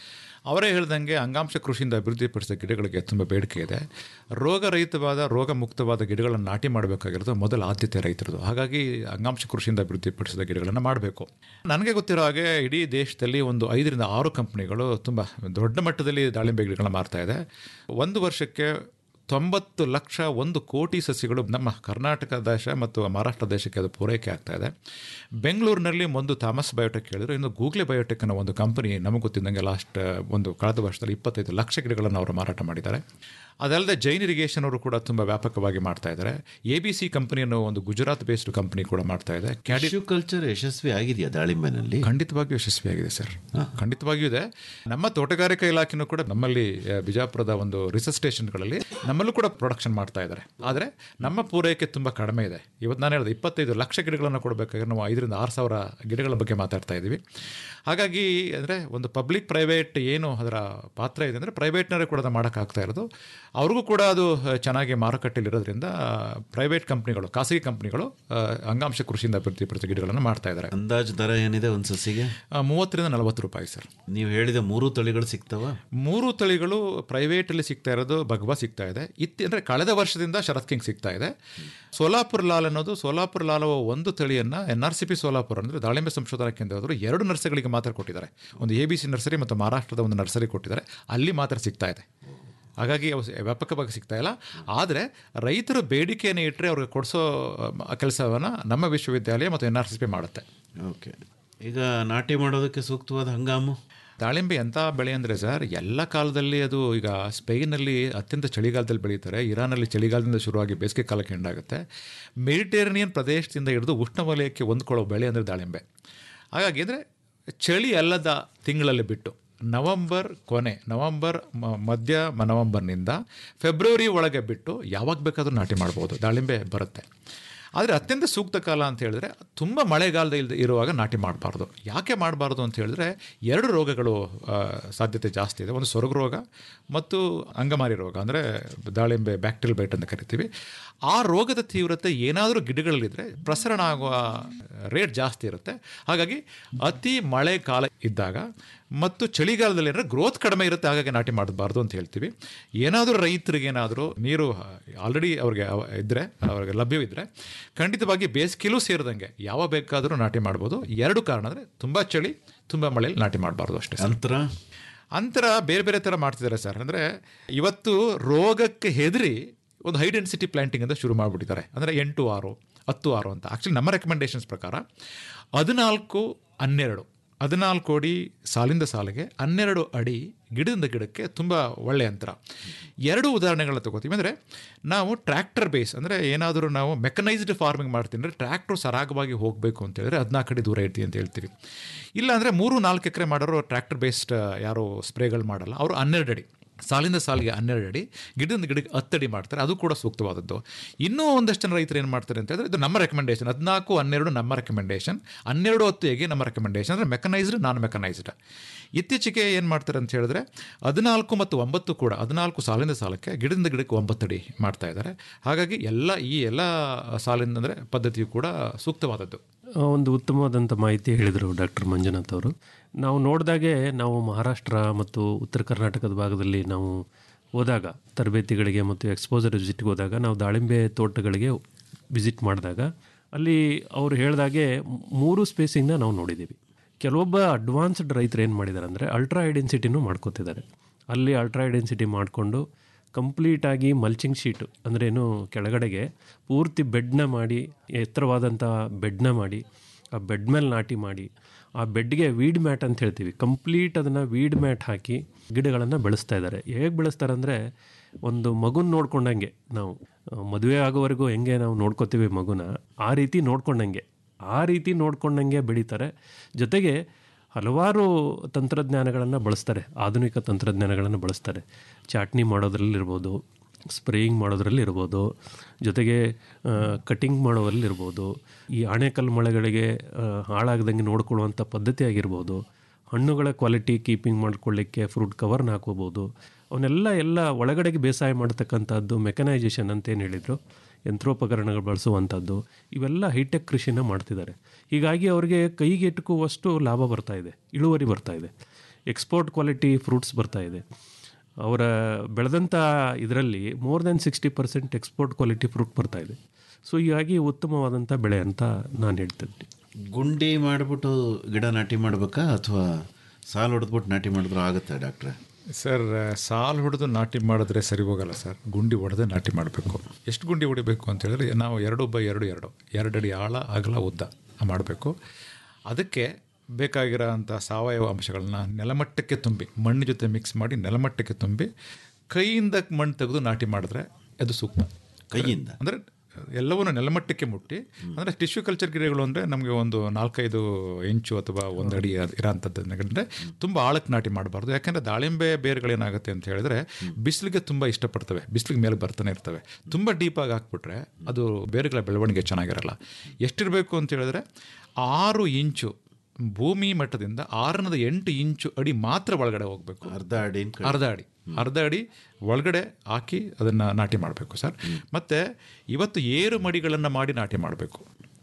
ಅವರೇ ಹೇಳ್ದಂಗೆ ಅಂಗಾಂಶ ಕೃಷಿಯಿಂದ ಅಭಿವೃದ್ಧಿಪಡಿಸಿದ ಗಿಡಗಳಿಗೆ ತುಂಬ ಬೇಡಿಕೆ ಇದೆ ರೋಗರಹಿತವಾದ ರೋಗ ಮುಕ್ತವಾದ ಗಿಡಗಳನ್ನು ನಾಟಿ ಮಾಡಬೇಕಾಗಿರೋದು ಮೊದಲ ಆದ್ಯತೆ ರೈತರದು ಹಾಗಾಗಿ ಅಂಗಾಂಶ ಕೃಷಿಯಿಂದ ಅಭಿವೃದ್ಧಿಪಡಿಸಿದ ಗಿಡಗಳನ್ನು ಮಾಡಬೇಕು ನನಗೆ ಗೊತ್ತಿರೋ ಹಾಗೆ ಇಡೀ ದೇಶದಲ್ಲಿ ಒಂದು ಐದರಿಂದ ಆರು ಕಂಪ್ನಿಗಳು ತುಂಬ ದೊಡ್ಡ ಮಟ್ಟದಲ್ಲಿ ದಾಳಿಂಬೆ ಗಿಡಗಳನ್ನ ಮಾರ್ತಾ ಇದೆ ಒಂದು ವರ್ಷಕ್ಕೆ ತೊಂಬತ್ತು ಲಕ್ಷ ಒಂದು ಕೋಟಿ ಸಸಿಗಳು ನಮ್ಮ ಕರ್ನಾಟಕ ದೇಶ ಮತ್ತು ಮಹಾರಾಷ್ಟ್ರ ದೇಶಕ್ಕೆ ಅದು ಪೂರೈಕೆ ಆಗ್ತಾ ಇದೆ ಬೆಂಗಳೂರಿನಲ್ಲಿ ಒಂದು ಥಾಮಸ್ ಬಯೋಟೆಕ್ ಹೇಳಿದ್ರು ಇನ್ನು ಗೂಗ್ಲೆ ಬಯೋಟೆಕ್ ಅನ್ನೋ ಒಂದು ಕಂಪನಿ ನಮಗೆ ಗೊತ್ತಿದ್ದಂಗೆ ಲಾಸ್ಟ್ ಒಂದು ಕಳೆದ ವರ್ಷದಲ್ಲಿ ಇಪ್ಪತ್ತೈದು ಲಕ್ಷ ಗಿಡಗಳನ್ನು ಅವರು ಮಾರಾಟ ಮಾಡಿದ್ದಾರೆ ಅದಲ್ಲದೆ ಜೈನ್ ಇರಿಗೇಷನ್ ಅವರು ಕೂಡ ತುಂಬ ವ್ಯಾಪಕವಾಗಿ ಮಾಡ್ತಾ ಇದ್ದಾರೆ ಎ ಬಿ ಸಿ ಕಂಪನಿ ಅನ್ನೋ ಒಂದು ಗುಜರಾತ್ ಬೇಸ್ಡ್ ಕಂಪನಿ ಕೂಡ ಮಾಡ್ತಾ ಇದೆ ಕ್ಯಾಡಿ ಕಲ್ಚರ್ ಯಶಸ್ವಿ ಆಗಿದೆಯಾ ದಾಳಿಂಬೆನಲ್ಲಿ ಖಂಡಿತವಾಗಿಯೂ ಯಶಸ್ವಿಯಾಗಿದೆ ಸರ್ ಖಂಡಿತವಾಗಿಯೂ ಇದೆ ನಮ್ಮ ತೋಟಗಾರಿಕಾ ಇಲಾಖೆನೂ ಕೂಡ ನಮ್ಮಲ್ಲಿ ಆ, ಬಿಜಾಪುರದ ಒಂದು ರಿಸರ್ಚ್ ಸ್ಟೇಷನ್ಗಳಲ್ಲಿ ನಮ್ಮಲ್ಲೂ ಕೂಡ ಪ್ರೊಡಕ್ಷನ್ ಮಾಡ್ತಾ ಇದ್ದಾರೆ ಆದರೆ ನಮ್ಮ ಪೂರೈಕೆ ತುಂಬ ಕಡಿಮೆ ಇದೆ ಇವತ್ತು ನಾನು ಹೇಳಿದೆ ಇಪ್ಪತ್ತೈದು ಲಕ್ಷ ಗಿಡಗಳನ್ನು ಕೊಡಬೇಕಾದ್ರೆ ನಾವು ಐದರಿಂದ ಆರು ಸಾವಿರ ಗಿಡಗಳ ಬಗ್ಗೆ ಮಾತಾಡ್ತಾ ಇದ್ದೀವಿ ಹಾಗಾಗಿ ಅಂದರೆ ಒಂದು ಪಬ್ಲಿಕ್ ಪ್ರೈವೇಟ್ ಏನು ಅದರ ಪಾತ್ರ ಇದೆ ಅಂದರೆ ಪ್ರೈವೇಟ್ನವರೇ ಕೂಡ ಅದನ್ನ ಮಾಡೋಕ್ಕಾಗ್ತಾ ಇರೋದು ಅವ್ರಿಗೂ ಕೂಡ ಅದು ಆ, ಚೆನ್ನಾಗಿ ಮಾರುಕಟ್ಟೆಯಲ್ಲಿರೋದ್ರಿಂದ ಪ್ರೈವೇಟ್ ಕಂಪ್ನಿಗಳು ಖಾಸಗಿ ಕಂಪ್ನಿಗಳು ಆ, ಅಂಗಾಂಶ ಕೃಷಿಯಿಂದ ಅಭಿವೃದ್ಧಿಪಡಿಸಿದ ಗಿಡಗಳನ್ನು ಮಾಡ್ತಾ ಇದ್ದಾರೆ ಅಂದಾಜು ದರ ಏನಿದೆ ಒಂದು ಸಸಿಗೆ ಆ, ಮೂವತ್ತರಿಂದ ನಲವತ್ತು ರೂಪಾಯಿ ಸರ್ ನೀವು ಹೇಳಿದ ಮೂರು ತಳಿಗಳು ಸಿಗ್ತವ ಮೂರು ತಳಿಗಳು ಪ್ರೈವೇಟಲ್ಲಿ ಸಿಗ್ತಾ ಇರೋದು ಭಗವಾ ಸಿಗ್ತಾ ಇದೆ ಇತ್ತಿ ಅಂದರೆ ಕಳೆದ ವರ್ಷದಿಂದ ಶರತ್ ಕಿಂಗ್ ಸಿಗ್ತಾ ಇದೆ ಸೋಲಾಪುರ್ ಲಾಲ್ ಅನ್ನೋದು ಸೋಲಾಪುರ್ ಲಾಲ್ ಒಂದು ತಳಿಯನ್ನು N R C P Solapur ಅಂದರೆ ದಾಳಿಂಬೆ ಸಂಶೋಧನಾ ಕೇಂದ್ರದವರು ಎರಡು ನರ್ಸರಿಗಳಿಗೆ ಮಾತ್ರ ಕೊಟ್ಟಿದ್ದಾರೆ ಒಂದು ಎ ಬಿ ಸಿ ನರ್ಸರಿ ಮತ್ತು ಮಹಾರಾಷ್ಟ್ರದ ಒಂದು ನರ್ಸರಿ ಕೊಟ್ಟಿದ್ದಾರೆ ಅಲ್ಲಿ ಮಾತ್ರ ಸಿಗ್ತಾ ಇದೆ ಹಾಗಾಗಿ ಅವು ವ್ಯಾಪಕವಾಗಿ ಸಿಗ್ತಾ ಇಲ್ಲ ಆದರೆ ರೈತರು ಬೇಡಿಕೆಯನ್ನು ಇಟ್ಟರೆ ಅವ್ರಿಗೆ ಕೊಡಿಸೋ ಕೆಲಸವನ್ನು ನಮ್ಮ ವಿಶ್ವವಿದ್ಯಾಲಯ ಮತ್ತು ಎನ್ ಆರ್ ಸಿ ಪಿ ಮಾಡುತ್ತೆ ಓಕೆ ಈಗ ನಾಟಿ ಮಾಡೋದಕ್ಕೆ ಸೂಕ್ತವಾದ ಹಂಗಾಮು ದಾಳಿಂಬೆ ಎಂಥ ಬೆಳೆ ಅಂದರೆ ಸರ್ ಎಲ್ಲ ಕಾಲದಲ್ಲಿ ಅದು ಈಗ ಸ್ಪೇನಲ್ಲಿ ಅತ್ಯಂತ ಚಳಿಗಾಲದಲ್ಲಿ ಬೆಳೀತಾರೆ ಇರಾನಲ್ಲಿ ಚಳಿಗಾಲದಿಂದ ಶುರುವಾಗಿ ಬೇಸಿಗೆ ಕಾಲಕ್ಕೆ ಎಂಡಾಗುತ್ತೆ ಮೆಡಿಟೇರಿಯನ್ ಪ್ರದೇಶದಿಂದ ಹಿಡಿದು ಉಷ್ಣವಲಯಕ್ಕೆ ಹೊಂದ್ಕೊಳ್ಳೋ ಬೆಳೆ ಅಂದರೆ ದಾಳಿಂಬೆ ಹಾಗಾಗಿ ಅಂದರೆ ಚಳಿ ಅಲ್ಲದ ತಿಂಗಳಲ್ಲಿ ಬಿಟ್ಟು ನವಂಬರ್ ಕೊನೆ ನವಂಬರ್ ಮ- ಮಧ್ಯ ಮ- ನವಂಬರ್ನಿಂದ ಫೆಬ್ರವರಿ ಒಳಗೆ ಬಿಟ್ಟು ಯಾವಾಗ ಬೇಕಾದರೂ ನಾಟಿ ಮಾಡ್ಬೋದು ದಾಳಿಂಬೆ ಬರುತ್ತೆ ಆದರೆ ಅತ್ಯಂತ ಸೂಕ್ತ ಕಾಲ ಅಂತ ಹೇಳಿದ್ರೆ ತುಂಬ ಮಳೆಗಾಲದ ಇಲ್ದ ಇರುವಾಗ ನಾಟಿ ಮಾಡಬಾರ್ದು ಯಾಕೆ ಮಾಡಬಾರ್ದು ಅಂತ ಹೇಳಿದ್ರೆ ಎರಡು ರೋಗಗಳು ಆ, ಸಾಧ್ಯತೆ ಜಾಸ್ತಿ ಇದೆ ಒಂದು ಸೊರಗು ರೋಗ ಮತ್ತು ಅಂಗಮಾರಿ ರೋಗ ಅಂದರೆ ದಾಳಿಂಬೆ ಬ್ಯಾಕ್ಟೀರಿಯಲ್ ಬೈಟ್ ಅಂತ ಕರಿತೀವಿ ಆ ರೋಗದ ತೀವ್ರತೆ ಏನಾದರೂ ಗಿಡಗಳಲ್ಲಿದ್ದರೆ ಪ್ರಸರಣ ಆಗುವ ರೇಟ್ ಜಾಸ್ತಿ ಇರುತ್ತೆ ಹಾಗಾಗಿ ಅತಿ ಮಳೆ ಕಾಲ ಇದ್ದಾಗ ಮತ್ತು ಚಳಿಗಾಲದಲ್ಲಿ ಏನಂದ್ರೆ ಗ್ರೋತ್ ಕಡಿಮೆ ಇರುತ್ತೆ ಹಾಗಾಗಿ ನಾಟಿ ಮಾಡಬಾರ್ದು ಅಂತ ಹೇಳ್ತೀವಿ ಏನಾದರೂ ರೈತರಿಗೆ ಏನಾದರೂ ನೀರು ಆಲ್ರೆಡಿ ಅವ್ರಿಗೆ ಅವ- ಇದ್ದರೆ ಅವ್ರಿಗೆ ಲಭ್ಯವಿದ್ದರೆ ಖಂಡಿತವಾಗಿ ಬೇಸಿಗೆಲೂ ಸೇರಿದಂಗೆ ಯಾವ ಬೇಕಾದರೂ ನಾಟಿ ಮಾಡ್ಬೋದು ಎರಡು ಕಾರಣ ಅಂದರೆ ತುಂಬ ಚಳಿ ತುಂಬ ಮಳೆಯಲ್ಲಿ ನಾಟಿ ಮಾಡಬಾರ್ದು ಅಷ್ಟೇ ಅಂತರ ಅಂತರ ಬೇರೆ ಬೇರೆ ಥರ ಮಾಡ್ತಿದ್ದಾರೆ ಸರ್ ಅಂದರೆ ಇವತ್ತು ರೋಗಕ್ಕೆ ಹೆದರಿ ಒಂದು ಹೈ ಡೆನ್ಸಿಟಿ ಪ್ಲಾಂಟಿಂಗ್ ಅಂತ ಶುರು ಮಾಡಿಬಿಟ್ಟಿದ್ದಾರೆ ಅಂದರೆ ಎಂಟು ಆರು ಹತ್ತು ಆರು ಅಂತ ಆ್ಯಕ್ಚುಲಿ ನಮ್ಮ ರೆಕಮೆಂಡೇಷನ್ಸ್ ಪ್ರಕಾರ ಹದಿನಾಲ್ಕು ಹನ್ನೆರಡು ಹದಿನಾಲ್ಕು ಅಡಿ ಸಾಲಿಂದ ಸಾಲಿಗೆ ಹನ್ನೆರಡು ಅಡಿ ಗಿಡದಿಂದ ಗಿಡಕ್ಕೆ ತುಂಬ ಒಳ್ಳೆಯ ಅಂತರ ಎರಡು ಉದಾಹರಣೆಗಳನ್ನ ತಗೋತೀವಿ ಅಂದರೆ ನಾವು ಟ್ರ್ಯಾಕ್ಟರ್ ಬೇಸ್ ಅಂದರೆ ಏನಾದರೂ ನಾವು ಮೆಕನೈಸ್ಡ್ ಫಾರ್ಮಿಂಗ್ ಮಾಡ್ತೀವಿ ಅಂದರೆ ಟ್ರ್ಯಾಕ್ಟ್ರು ಸರಾಗವಾಗಿ ಹೋಗಬೇಕು ಅಂತ ಹೇಳಿದ್ರೆ ಹದಿನಾಲ್ಕು ಅಡಿ ದೂರ ಇರ್ತೀವಿ ಅಂತ ಹೇಳ್ತೀವಿ ಇಲ್ಲ ಅಂದರೆ ಮೂರು ನಾಲ್ಕು ಎಕರೆ ಮಾಡೋರು ಟ್ರ್ಯಾಕ್ಟರ್ ಬೇಸ್ಡ್ ಯಾರು ಸ್ಪ್ರೇಗಳು ಮಾಡಲ್ಲ ಅವರು ಹನ್ನೆರಡು ಅಡಿ ಸಾಲಿಂದ ಸಾಲಿಗೆ ಹನ್ನೆರಡು ಅಡಿ ಗಿಡದಿಂದ ಗಿಡಕ್ಕೆ ಹತ್ತಡಿ ಮಾಡ್ತಾರೆ ಅದು ಕೂಡ ಸೂಕ್ತವಾದದ್ದು ಇನ್ನೂ ಒಂದಷ್ಟು ಜನ ರೈತರು ಏನು ಮಾಡ್ತಾರೆ ಅಂತ ಹೇಳಿದ್ರೆ ಇದು ನಮ್ಮ ರೆಕಮೆಂಡೇಷನ್ ಹದಿನಾಲ್ಕು ಹನ್ನೆರಡು ನಮ್ಮ ರೆಕಮೆಂಡೇಷನ್ ಹನ್ನೆರಡು ಹೊತ್ತು ಹೇಗೆ ನಮ್ಮ ರೆಕಮೆಂಡೇಷನ್ ಅಂದರೆ ಮೆಕನೈಸ್ಡ್ ನಾನ್ ಮೆಕನೈಸ್ಡ್ ಇತ್ತೀಚೆಗೆ ಏನು ಮಾಡ್ತಾರೆ ಅಂತ ಹೇಳಿದ್ರೆ ಹದಿನಾಲ್ಕು ಮತ್ತು ಒಂಬತ್ತು ಕೂಡ ಹದಿನಾಲ್ಕು ಸಾಲಿಂದ ಸಾಲಕ್ಕೆ ಗಿಡದಿಂದ ಗಿಡಕ್ಕೆ ಒಂಬತ್ತು ಅಡಿ ಮಾಡ್ತಾ ಇದ್ದಾರೆ ಹಾಗಾಗಿ ಎಲ್ಲ ಈ ಎಲ್ಲ ಸಾಲಿಂದ ಅಂದರೆ ಪದ್ಧತಿಯು ಕೂಡ ಸೂಕ್ತವಾದದ್ದು ಆ, ಒಂದು ಉತ್ತಮವಾದಂಥ ಮಾಹಿತಿ ಹೇಳಿದರು ಡಾಕ್ಟರ್ ಮಂಜುನಾಥ್ ಅವರು ನಾವು ನೋಡಿದಾಗೆ ನಾವು ಮಹಾರಾಷ್ಟ್ರ ಮತ್ತು ಉತ್ತರ ಕರ್ನಾಟಕದ ಭಾಗದಲ್ಲಿ ನಾವು ಹೋದಾಗ ತರಬೇತಿಗಳಿಗೆ ಮತ್ತು ಎಕ್ಸ್ಪೋಸರ್ ವಿಸಿಟ್ಗೆ ಹೋದಾಗ ನಾವು ದಾಳಿಂಬೆ ತೋಟಗಳಿಗೆ ವಿಸಿಟ್ ಮಾಡಿದಾಗ ಅಲ್ಲಿ ಅವರು ಹೇಳಿದಾಗೆ ಮೂರು ಸ್ಪೇಸಿಂಗ್ನ ನಾವು ನೋಡಿದ್ದೀವಿ ಕೆಲವೊಬ್ಬ ಅಡ್ವಾನ್ಸ್ಡ್ ರೈತರು ಏನು ಮಾಡಿದ್ದಾರೆ ಅಂದರೆ ಅಲ್ಟ್ರಾ ಐಡೆನ್ಸಿಟಿನೂ ಮಾಡ್ಕೋತಿದ್ದಾರೆ ಅಲ್ಲಿ ಅಲ್ಟ್ರಾ ಐಡೆನ್ಸಿಟಿ ಮಾಡಿಕೊಂಡು ಕಂಪ್ಲೀಟಾಗಿ ಮಲ್ಚಿಂಗ್ ಶೀಟು ಅಂದರೆ ಏನು ಕೆಳಗಡೆಗೆ ಪೂರ್ತಿ ಬೆಡ್ನ ಮಾಡಿ ಎತ್ತರವಾದಂಥ ಬೆಡ್ನ ಮಾಡಿ ಆ ಬೆಡ್ ಮೇಲೆ ನಾಟಿ ಮಾಡಿ ಆ ಬೆಡ್ಗೆ ವೀಡ್ ಮ್ಯಾಟ್ ಅಂತ ಹೇಳ್ತೀವಿ ಕಂಪ್ಲೀಟ್ ಅದನ್ನು ವೀಡ್ ಮ್ಯಾಟ್ ಹಾಕಿ ಗಿಡಗಳನ್ನು ಬೆಳೆಸ್ತಾ ಇದ್ದಾರೆ ಹೇಗೆ ಬೆಳೆಸ್ತಾರೆ ಅಂದರೆ ಒಂದು ಮಗುನ ನೋಡ್ಕೊಂಡಂಗೆ ನಾವು ಆ, ಮದುವೆ ಆಗೋವರೆಗೂ ಹೆಂಗೆ ನಾವು ನೋಡ್ಕೋತೀವಿ ಮಗುನ ಆ ರೀತಿ ನೋಡ್ಕೊಂಡಂಗೆ ಆ ರೀತಿ ನೋಡ್ಕೊಂಡಂಗೆ ಬೆಳೀತಾರೆ ಜೊತೆಗೆ ಹಲವಾರು ತಂತ್ರಜ್ಞಾನಗಳನ್ನು ಬಳಸ್ತಾರೆ ಆಧುನಿಕ ತಂತ್ರಜ್ಞಾನಗಳನ್ನು ಬಳಸ್ತಾರೆ ಚಾಟ್ನಿ ಮಾಡೋದ್ರಲ್ಲಿರ್ಬೋದು ಸ್ಪ್ರೇಯಿಂಗ್ ಮಾಡೋದ್ರಲ್ಲಿ ಇರ್ಬೋದು ಜೊತೆಗೆ ಕಟಿಂಗ್ ಮಾಡೋದ್ರಲ್ಲಿ ಇರ್ಬೋದು ಈ ಆಣೆಕಲ್ಲು ಮಳೆಗಳಿಗೆ ಆ, ಹಾಳಾಗದಂಗೆ ನೋಡ್ಕೊಳ್ಳುವಂಥ ಪದ್ಧತಿ ಆಗಿರ್ಬೋದು ಹಣ್ಣುಗಳ ಕ್ವಾಲಿಟಿ ಕೀಪಿಂಗ್ ಮಾಡ್ಕೊಳ್ಳಿಕ್ಕೆ ಫ್ರೂಟ್ ಕವರ್ನ ಹಾಕೋಬೋದು ಅವನ್ನೆಲ್ಲ ಎಲ್ಲ ಒಳಗಡೆಗೆ ಬೇಸಾಯ ಮಾಡ್ತಕ್ಕಂಥದ್ದು ಮೆಕನೈಜೇಷನ್ ಅಂತ ಏನು ಹೇಳಿದರು ಯಂತ್ರೋಪಕರಣಗಳು ಬಳಸುವಂಥದ್ದು ಇವೆಲ್ಲ ಹೈಟೆಕ್ ಕೃಷಿನ ಮಾಡ್ತಿದ್ದಾರೆ ಹೀಗಾಗಿ ಅವರಿಗೆ ಕೈಗೆ ಎಟುಕುವಷ್ಟು ಲಾಭ ಬರ್ತಾ ಇದೆ ಇಳುವರಿ ಬರ್ತಾ ಇದೆ ಎಕ್ಸ್ಪೋರ್ಟ್ ಕ್ವಾಲಿಟಿ ಫ್ರೂಟ್ಸ್ ಬರ್ತಾ ಇದೆ ಅವರ ಬೆಳೆದಂಥ ಇದರಲ್ಲಿ more then sixty percent export quality fruit ಬರ್ತಾ ಇದೆ ಸೊ ಹೀಗಾಗಿ ಉತ್ತಮವಾದಂಥ ಬೆಳೆ ಅಂತ ನಾನು ಹೇಳ್ತಿದ್ದೆ ಗುಂಡಿ ಮಾಡಿಬಿಟ್ಟು ಗಿಡ ನಾಟಿ ಮಾಡಬೇಕಾ ಅಥವಾ ಸಾಲು ಹೊಡೆದ್ಬಿಟ್ಟು ನಾಟಿ ಮಾಡಿದ್ರು ಆಗುತ್ತಾ ಡಾಕ್ಟ್ರೆ ಸರ್ ಸಾಲು ಹೊಡೆದು ನಾಟಿ ಮಾಡಿದ್ರೆ ಸರಿ ಹೋಗಲ್ಲ ಸರ್ ಗುಂಡಿ ಹೊಡೆದು ನಾಟಿ ಮಾಡಬೇಕು ಎಷ್ಟು ಗುಂಡಿ ಹೊಡಿಬೇಕು ಅಂತ ಹೇಳಿದ್ರೆ ನಾವು ಎರಡು ಬೈ ಎರಡು ಎರಡು ಎರಡು ಅಡಿ ಆಳ ಅಗಲ ಉದ್ದ ಮಾಡಬೇಕು ಅದಕ್ಕೆ ಬೇಕಾಗಿರೋ ಅಂಥ ಸಾವಯವ ಅಂಶಗಳನ್ನ ನೆಲಮಟ್ಟಕ್ಕೆ ತುಂಬಿ ಮಣ್ಣು ಜೊತೆ ಮಿಕ್ಸ್ ಮಾಡಿ ನೆಲಮಟ್ಟಕ್ಕೆ ತುಂಬಿ ಕೈಯಿಂದ ಮಣ್ಣು ತೆಗೆದು ನಾಟಿ ಮಾಡಿದ್ರೆ ಅದು ಸೂಕ್ತ ಕೈಯಿಂದ ಅಂದರೆ ಎಲ್ಲವನ್ನು ನೆಲಮಟ್ಟಕ್ಕೆ ಮುಟ್ಟಿ ಅಂದರೆ ಟಿಶ್ಯೂ ಕಲ್ಚರ್ ಗಿಡಗಳು ಅಂದರೆ ನಮಗೆ ಒಂದು ನಾಲ್ಕೈದು ಇಂಚು ಅಥವಾ ಒಂದು ಅಡಿ ಇರೋಂಥದ್ದು ಅಂದರೆ ತುಂಬ ಆಳಕ್ಕೆ ನಾಟಿ ಮಾಡಬಾರ್ದು ಯಾಕೆಂದರೆ ದಾಳಿಂಬೆ ಬೇರುಗಳೇನಾಗುತ್ತೆ ಅಂತ ಹೇಳಿದ್ರೆ ಬಿಸಿಲಿಗೆ ತುಂಬ ಇಷ್ಟಪಡ್ತವೆ ಬಿಸಿಲಿಗೆ ಮೇಲೆ ಬರ್ತಾನೆ ಇರ್ತವೆ ತುಂಬ ಡೀಪಾಗಿ ಹಾಕ್ಬಿಟ್ರೆ ಅದು ಬೇರುಗಳ ಬೆಳವಣಿಗೆ ಚೆನ್ನಾಗಿರಲ್ಲ ಎಷ್ಟಿರಬೇಕು ಅಂತ ಹೇಳಿದ್ರೆ ಆರು ಇಂಚು ಭೂಮಿ ಮಟ್ಟದಿಂದ ಆರರಿಂದ ಎಂಟು ಇಂಚು ಅಡಿ ಮಾತ್ರ ಒಳಗಡೆ ಹೋಗಬೇಕು ಅರ್ಧ ಅಡಿ ಅರ್ಧ ಅಡಿ ಅರ್ಧ ಅಡಿ ಒಳಗಡೆ ಹಾಕಿ ಅದನ್ನು ನಾಟಿ ಮಾಡಬೇಕು ಸರ್ ಮತ್ತು ಇವತ್ತು ಏರು ಮಡಿಗಳನ್ನು ಮಾಡಿ ನಾಟಿ ಮಾಡಬೇಕು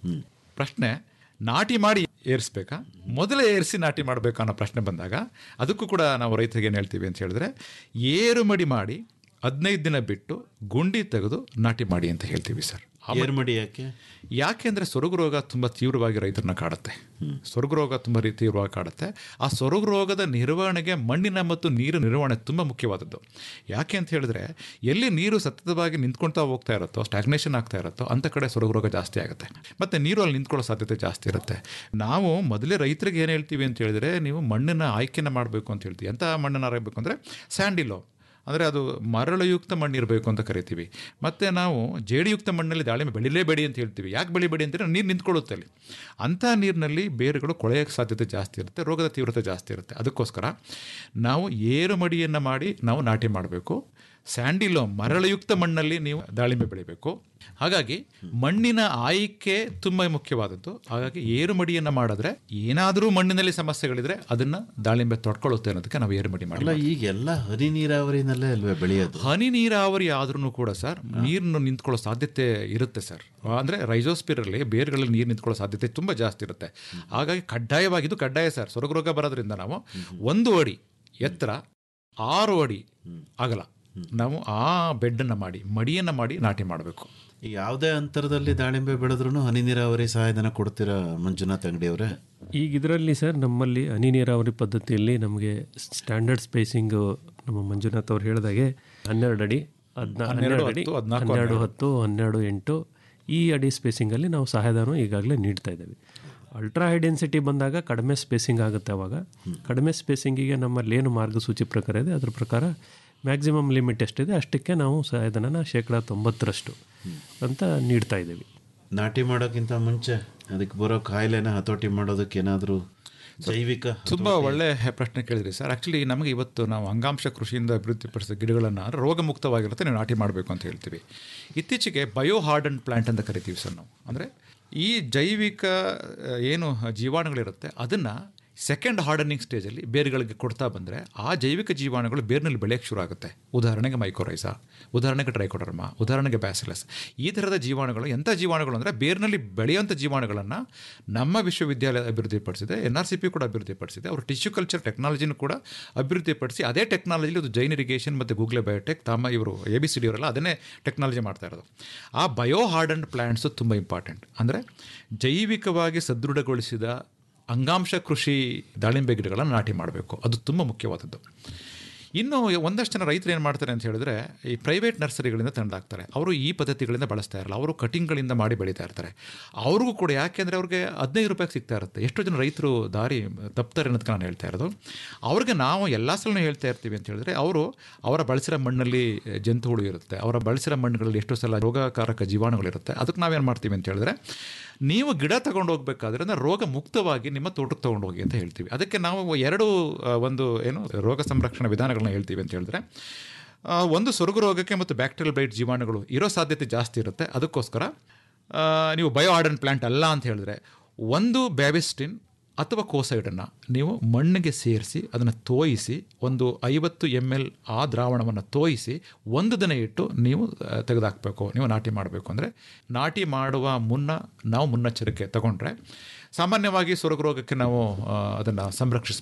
ಪ್ರಶ್ನೆ ನಾಟಿ ಮಾಡಿ ಏರಿಸ್ಬೇಕಾ ಮೊದಲೇ ಏರಿಸಿ ನಾಟಿ ಮಾಡಬೇಕಾ ಅನ್ನೋ ಪ್ರಶ್ನೆ ಬಂದಾಗ ಅದಕ್ಕೂ ಕೂಡ ನಾವು ರೈತರಿಗೆ ಏನು ಹೇಳ್ತೀವಿ ಅಂತ ಹೇಳಿದ್ರೆ ಏರು ಮಡಿ ಮಾಡಿ ಹದಿನೈದು ದಿನ ಬಿಟ್ಟು ಗುಂಡಿ ತೆಗೆದು ನಾಟಿ ಮಾಡಿ ಅಂತ ಹೇಳ್ತೀವಿ ಸರ್ ಏರ್ಮಡಿ ಯಾಕೆ ಯಾಕೆ ಅಂದರೆ ಸೊರಗು ರೋಗ ತುಂಬ ತೀವ್ರವಾಗಿ ರೈತರನ್ನ ಕಾಡುತ್ತೆ ಸೊರಗು ರೋಗ ತುಂಬ ರೀ- ತೀವ್ರವಾಗಿ ಕಾಡುತ್ತೆ ಆ ಸೊರಗು ರೋಗದ ನಿರ್ವಹಣೆಗೆ ಮಣ್ಣಿನ ಮತ್ತು ನೀರು ನಿರ್ವಹಣೆ ತುಂಬ ಮುಖ್ಯವಾದದ್ದು ಯಾಕೆ ಅಂತ ಹೇಳಿದ್ರೆ ಎಲ್ಲಿ ನೀರು ಸತತವಾಗಿ ನಿಂತ್ಕೊಳ್ತಾ ಹೋಗ್ತಾ ಇರುತ್ತೋ ಸ್ಟಾಗ್ನೇಷನ್ ಆಗ್ತಾ ಇರುತ್ತೋ ಅಂಥ ಕಡೆ ಸೊರಗು ರೋಗ ಜಾಸ್ತಿ ಆಗುತ್ತೆ ಮತ್ತು ನೀರು ಅಲ್ಲಿ ನಿಂತ್ಕೊಳ್ಳೋ ಸಾಧ್ಯತೆ ಜಾಸ್ತಿ ಇರುತ್ತೆ ನಾವು ಮೊದಲೇ ರೈತರಿಗೆ ಏನು ಹೇಳ್ತೀವಿ ಅಂತ ಹೇಳಿದ್ರೆ ನೀವು ಮಣ್ಣನ್ನು ಆಯ್ಕೆನ ಮಾಡಬೇಕು ಅಂತ ಹೇಳ್ತೀವಿ ಎಂಥ ಮಣ್ಣನ್ನು ಆರಬೇಕು ಅಂದರೆ ಸ್ಯಾಂಡಿಲೋ ಅಂದರೆ ಅದು ಮರಳುಯುಕ್ತ ಮಣ್ಣು ಇರಬೇಕು ಅಂತ ಕರಿತೀವಿ ಮತ್ತು ನಾವು ಜೇಡಿಯುಕ್ತ ಮಣ್ಣಲ್ಲಿ ದಾಳಿಂಬೆ ಬೆಳಿಲೇಬೇಡಿ ಅಂತ ಹೇಳ್ತೀವಿ ಯಾಕೆ ಬೆಳಿಬೇಡಿ ಅಂತಂದರೆ ನೀರು ನಿಂತ್ಕೊಳ್ಳುತ್ತೆ ಅಲ್ಲಿ ಅಂಥ ನೀರಿನಲ್ಲಿ ಬೇರುಗಳು ಕೊಳೆಯೋಕ್ಕೆ ಸಾಧ್ಯತೆ ಜಾಸ್ತಿ ಇರುತ್ತೆ ರೋಗದ ತೀವ್ರತೆ ಜಾಸ್ತಿ ಇರುತ್ತೆ ಅದಕ್ಕೋಸ್ಕರ ನಾವು ಏರು ಮಡಿಯನ್ನು ಮಾಡಿ ನಾವು ನಾಟಿ ಮಾಡಬೇಕು ಸ್ಯಾಂಡಿಲೋ ಮರಳುಯುಕ್ತ ಮಣ್ಣಲ್ಲಿ ನೀವು ದಾಳಿಂಬೆ ಬೆಳಿಬೇಕು ಹಾಗಾಗಿ ಮಣ್ಣಿನ ಆಯ್ಕೆ ತುಂಬ ಮುಖ್ಯವಾದದ್ದು ಹಾಗಾಗಿ ಏರು ಮಡಿಯನ್ನು ಮಾಡಿದ್ರೆ ಏನಾದರೂ ಮಣ್ಣಿನಲ್ಲಿ ಸಮಸ್ಯೆಗಳಿದ್ರೆ ಅದನ್ನ ದಾಳಿಂಬೆ ತೊಡ್ಕೊಳ್ಳುತ್ತೆ ಅನ್ನೋದಕ್ಕೆ ನಾವು ಏರು ಮಡಿ ಅಲ್ಲ ಮಾಡಿ ಈಗೆಲ್ಲ ಹನಿ ನೀರಾವರಿನಲ್ಲೇ ಅಲ್ವೇ ಬೆಳೆಯೋದು ಹನಿ ನೀರಾವರಿ ಆದ್ರೂ ಕೂಡ ಸರ್ ನೀರನ್ನು ನಿಂತ್ಕೊಳ್ಳೋ ಸಾಧ್ಯತೆ ಇರುತ್ತೆ ಸರ್ ಅಂದರೆ ರೈಜೋಸ್ಪಿರಲ್ಲಿ ಬೇರುಗಳಲ್ಲಿ ನೀರು ನಿಂತ್ಕೊಳ್ಳೋ ಸಾಧ್ಯತೆ ತುಂಬ ಜಾಸ್ತಿ ಇರುತ್ತೆ ಹಾಗಾಗಿ ಕಡ್ಡಾಯವಾಗಿ ಇದು ಕಡ್ಡಾಯ ಸರ್ ಸೊರಗು ರೋಗ ಬರೋದ್ರಿಂದ ನಾವು ಒಂದು ಅಡಿ ಎತ್ತರ ಆರು ಅಡಿ ಅಗಲ ನಾವು ಆ ಬೆಡ್ಡನ್ನು ಮಾಡಿ ಮಡಿಯನ್ನು ಮಾಡಿ ನಾಟಿ ಮಾಡಬೇಕು ಈಗ ಯಾವುದೇ ಅಂತರದಲ್ಲಿ ದಾಳಿಂಬೆ ಬೆಳೆದ್ರೂ ಹನಿ ನೀರಾವರಿ ಸಹಾಯಧನ ಕೊಡ್ತೀರಾ ಮಂಜುನಾಥ್ ಅಂಗಡಿಯವರೇ ಈಗ ಇದರಲ್ಲಿ ಸರ್ ನಮ್ಮಲ್ಲಿ ಹನಿ ನೀರಾವರಿ ಪದ್ಧತಿಯಲ್ಲಿ ನಮಗೆ ಸ್ಟ್ಯಾಂಡರ್ಡ್ ಸ್ಪೇಸಿಂಗು ನಮ್ಮ ಮಂಜುನಾಥ್ ಅವ್ರು ಹೇಳಿದಾಗೆ ಹನ್ನೆರಡು ಅಡಿ ಹದಿನಾ ಹನ್ನೆರಡು ಹನ್ನೆರಡು ಅಡಿ ಹತ್ತು, ಹದಿನಾಲ್ಕು, ಹನ್ನೆರಡು ಹನ್ನೆರಡು. ಹತ್ತು ಹನ್ನೆರಡು ಎಂಟು ಈ ಅಡಿ ಸ್ಪೇಸಿಂಗಲ್ಲಿ ನಾವು ಸಹಾಯಧನ ಈಗಾಗಲೇ ನೀಡ್ತಾ ಇದ್ದೇವೆ ಅಲ್ಟ್ರಾ ಹೈ ಡೆನ್ಸಿಟಿ ಬಂದಾಗ ಕಡಿಮೆ ಸ್ಪೇಸಿಂಗ್ ಆಗುತ್ತೆ ಅವಾಗ ಕಡಿಮೆ ಸ್ಪೇಸಿಂಗಿಗೆ ನಮ್ಮಲ್ಲಿ ಏನು ಮಾರ್ಗಸೂಚಿ ಪ್ರಕಾರ ಇದೆ ಅದ್ರ ಪ್ರಕಾರ ಮ್ಯಾಕ್ಸಿಮಮ್ ಲಿಮಿಟ್ ಎಷ್ಟಿದೆ ಅಷ್ಟಕ್ಕೆ ನಾವು ಸಹಾಯಧನನ ಶೇಕಡ ತೊಂಬತ್ತರಷ್ಟು ಅಂತ ನೀಡ್ತಾ ಇದ್ದೀವಿ ನಾಟಿ ಮಾಡೋಕ್ಕಿಂತ ಮುಂಚೆ ಅದಕ್ಕೆ ಬರೋ ಕಾಯಿಲೆನ ಹತೋಟಿ ಮಾಡೋದಕ್ಕೆ ಏನಾದರೂ ಜೈವಿಕ ತುಂಬ ಒಳ್ಳೆ ಪ್ರಶ್ನೆ ಕೇಳಿದ್ರಿ ಸರ್ ಆ್ಯಕ್ಚುಲಿ ನಮಗೆ ಇವತ್ತು ನಾವು ಅಂಗಾಂಶ ಕೃಷಿಯಿಂದ ಅಭಿವೃದ್ಧಿಪಡಿಸಿದ ಗಿಡಗಳನ್ನು ರೋಗ ಮುಕ್ತವಾಗಿರುತ್ತೆ ನೀವು ನಾಟಿ ಮಾಡಬೇಕು ಅಂತ ಹೇಳ್ತೀವಿ ಇತ್ತೀಚೆಗೆ ಬಯೋ ಹಾರ್ಡನ್ ಪ್ಲಾಂಟ್ ಅಂತ ಕರಿತೀವಿ ಸರ್ ನಾವು ಅಂದರೆ ಈ ಜೈವಿಕ ಆ, ಏನು ಜೀವಾಣುಗಳಿರುತ್ತೆ ಅದನ್ನು ಸೆಕೆಂಡ್ ಹಾರ್ಡನಿಂಗ್ ಸ್ಟೇಜಲ್ಲಿ ಬೇರುಗಳಿಗೆ ಕೊಡ್ತಾ ಬಂದರೆ ಆ ಜೈವಿಕ ಜೀವಾಣುಗಳು ಬೇರಿನಲ್ಲಿ ಬೆಳೆಯೋಕ್ಕೆ ಶುರು ಆಗುತ್ತೆ ಉದಾಹರಣೆಗೆ ಮೈಕೋರೈಸಾ ಉದಾಹರಣೆಗೆ ಟ್ರೈಕೋಡರ್ಮಾ ಉದಾಹರಣೆಗೆ ಬ್ಯಾಸಿಲಸ್ ಈ ಥರದ ಜೀವಾಣುಗಳು ಎಂಥ ಜೀವಾಣುಗಳು ಅಂದರೆ ಬೇರಿನಲ್ಲಿ ಬೆಳೆಯುವಂಥ ಜೀವಾಣುಗಳನ್ನು ನಮ್ಮ ವಿಶ್ವವಿದ್ಯಾಲಯ ಅಭಿವೃದ್ಧಿಪಡಿಸಿದೆ ಎನ್ ಆರ್ ಸಿ ಪಿ ಕೂಡ ಅಭಿವೃದ್ಧಿಪಡಿಸಿದೆ ಅವರು ಟಿಶ್ಯೂ ಕಲ್ಚರ್ ಟೆಕ್ನಾಲಜಿನೂ ಕೂಡ ಅಭಿವೃದ್ಧಿಪಡಿಸಿ ಅದೇ ಟೆಕ್ನಾಲಜಿಲಿ ಅದು ಜೈನ್ ಇರಿಗೇಷನ್ ಮತ್ತು ಗೂಗ್ಲೆ ಬಯೋಟೆಕ್ ತಮ್ಮ ಇವರು ಎ ಬಿ ಸಿ ಡಿ ಅವರೆಲ್ಲ ಅದನ್ನೇ ಟೆಕ್ನಾಲಜಿ ಮಾಡ್ತಾ ಇರೋದು ಆ ಬಯೋ ಹಾರ್ಡನ್ ಪ್ಲ್ಯಾಂಟ್ಸು ತುಂಬ ಇಂಪಾರ್ಟೆಂಟ್ ಅಂದರೆ ಜೈವಿಕವಾಗಿ ಸದೃಢಗೊಳಿಸಿದ ಅಂಗಾಂಶ ಕೃಷಿ ದಾಳಿಂಬೆ ಗಿಡಗಳನ್ನು ನಾಟಿ ಮಾಡಬೇಕು ಅದು ತುಂಬ ಮುಖ್ಯವಾದದ್ದು ಇನ್ನು ಒಂದಷ್ಟು ಜನ ರೈತರು ಏನು ಮಾಡ್ತಾರೆ ಅಂತ ಹೇಳಿದ್ರೆ ಈ ಪ್ರೈವೇಟ್ ನರ್ಸರಿಗಳಿಂದ ತಂದಾಕ್ತಾರೆ ಅವರು ಈ ಪದ್ಧತಿಗಳಿಂದ ಬಳಸ್ತಾ ಇರಲ್ಲ ಅವರು ಕಟಿಂಗ್ಗಳಿಂದ ಮಾಡಿ ಬೆಳೀತಾ ಇರ್ತಾರೆ ಅವ್ರಿಗೂ ಕೂಡ ಯಾಕೆಂದರೆ ಅವ್ರಿಗೆ ಹದಿನೈದು ರೂಪಾಯಿಗೆ ಸಿಗ್ತಾ ಇರುತ್ತೆ ಎಷ್ಟೋ ಜನ ರೈತರು ದಾರಿ ತಪ್ತಾರೆ ಅನ್ನೋದಕ್ಕೆ ನಾನು ಹೇಳ್ತಾ ಇರೋದು ಅವ್ರಿಗೆ ನಾವು ಎಲ್ಲ ಸಲನೂ ಹೇಳ್ತಾ ಇರ್ತೀವಿ ಅಂತ ಹೇಳಿದ್ರೆ ಅವರು ಅವರ ಬಳಸಿರೋ ಮಣ್ಣಲ್ಲಿ ಜಂತುಹುಳು ಇರುತ್ತೆ ಅವರ ಬಳಸಿರೋ ಮಣ್ಣುಗಳಲ್ಲಿ ಎಷ್ಟೋ ಸಲ ರೋಗಕಾರಕ ಜೀವಾಣುಗಳಿರುತ್ತೆ ಅದಕ್ಕೆ ನಾವೇನು ಮಾಡ್ತೀವಿ ಅಂತ ಹೇಳಿದ್ರೆ ನೀವು ಗಿಡ ತಗೊಂಡು ಹೋಗ್ಬೇಕಾದ್ರೆ ಅಂದ್ರೆ ರೋಗ ಮುಕ್ತವಾಗಿ ನಿಮ್ಮ ತೋಟಕ್ಕೆ ತಗೊಂಡು ಹೋಗಿ ಅಂತ ಹೇಳ್ತೀವಿ ಅದಕ್ಕೆ ನಾವು ಎರಡು ಆ, ಒಂದು ಏನು ರೋಗ ಸಂರಕ್ಷಣಾ ವಿಧಾನಗಳನ್ನ ಹೇಳ್ತೀವಿ ಅಂತ ಹೇಳಿದ್ರೆ ಆ, ಒಂದು ಸೊರಗು ರೋಗಕ್ಕೆ ಮತ್ತು ಬ್ಯಾಕ್ಟೀರಿಯಲ್ ಬ್ಲೈಟ್ ಜೀವಾಣುಗಳು ಇರೋ ಸಾಧ್ಯತೆ ಜಾಸ್ತಿ ಇರುತ್ತೆ ಅದಕ್ಕೋಸ್ಕರ ಆ, ನೀವು ಬಯೋ ಆರ್ಡನ್ ಪ್ಲಾಂಟ್ ಅಲ್ಲ ಅಂತ ಹೇಳಿದ್ರೆ ಒಂದು ಬ್ಯಾಬಿಸ್ಟಿನ್ ಅಥವಾ ಕೋಸೈಡನ್ನು ನೀವು ಮಣ್ಣಿಗೆ ಸೇರಿಸಿ ಅದನ್ನು ತೋಯಿಸಿ ಒಂದು ಐವತ್ತು ಎಮ್ ಎಲ್ ಆ ದ್ರಾವಣವನ್ನು ತೋಯಿಸಿ ಒಂದು ದಿನ ಇಟ್ಟು ನೀವು ಆ, ತೆಗೆದುಹಾಕಬೇಕು ನೀವು ನಾಟಿ ಮಾಡಬೇಕು ಅಂದರೆ ನಾಟಿ ಮಾಡುವ ಮುನ್ನ ನಾವು ಮುನ್ನೆಚ್ಚರಿಕೆ ತಗೊಂಡ್ರೆ ಸಾಮಾನ್ಯವಾಗಿ ಸೊರಗು ರೋಗಕ್ಕೆ ನಾವು ಅದನ್ನು ಸಂರಕ್ಷಿಸ್ಬೋದು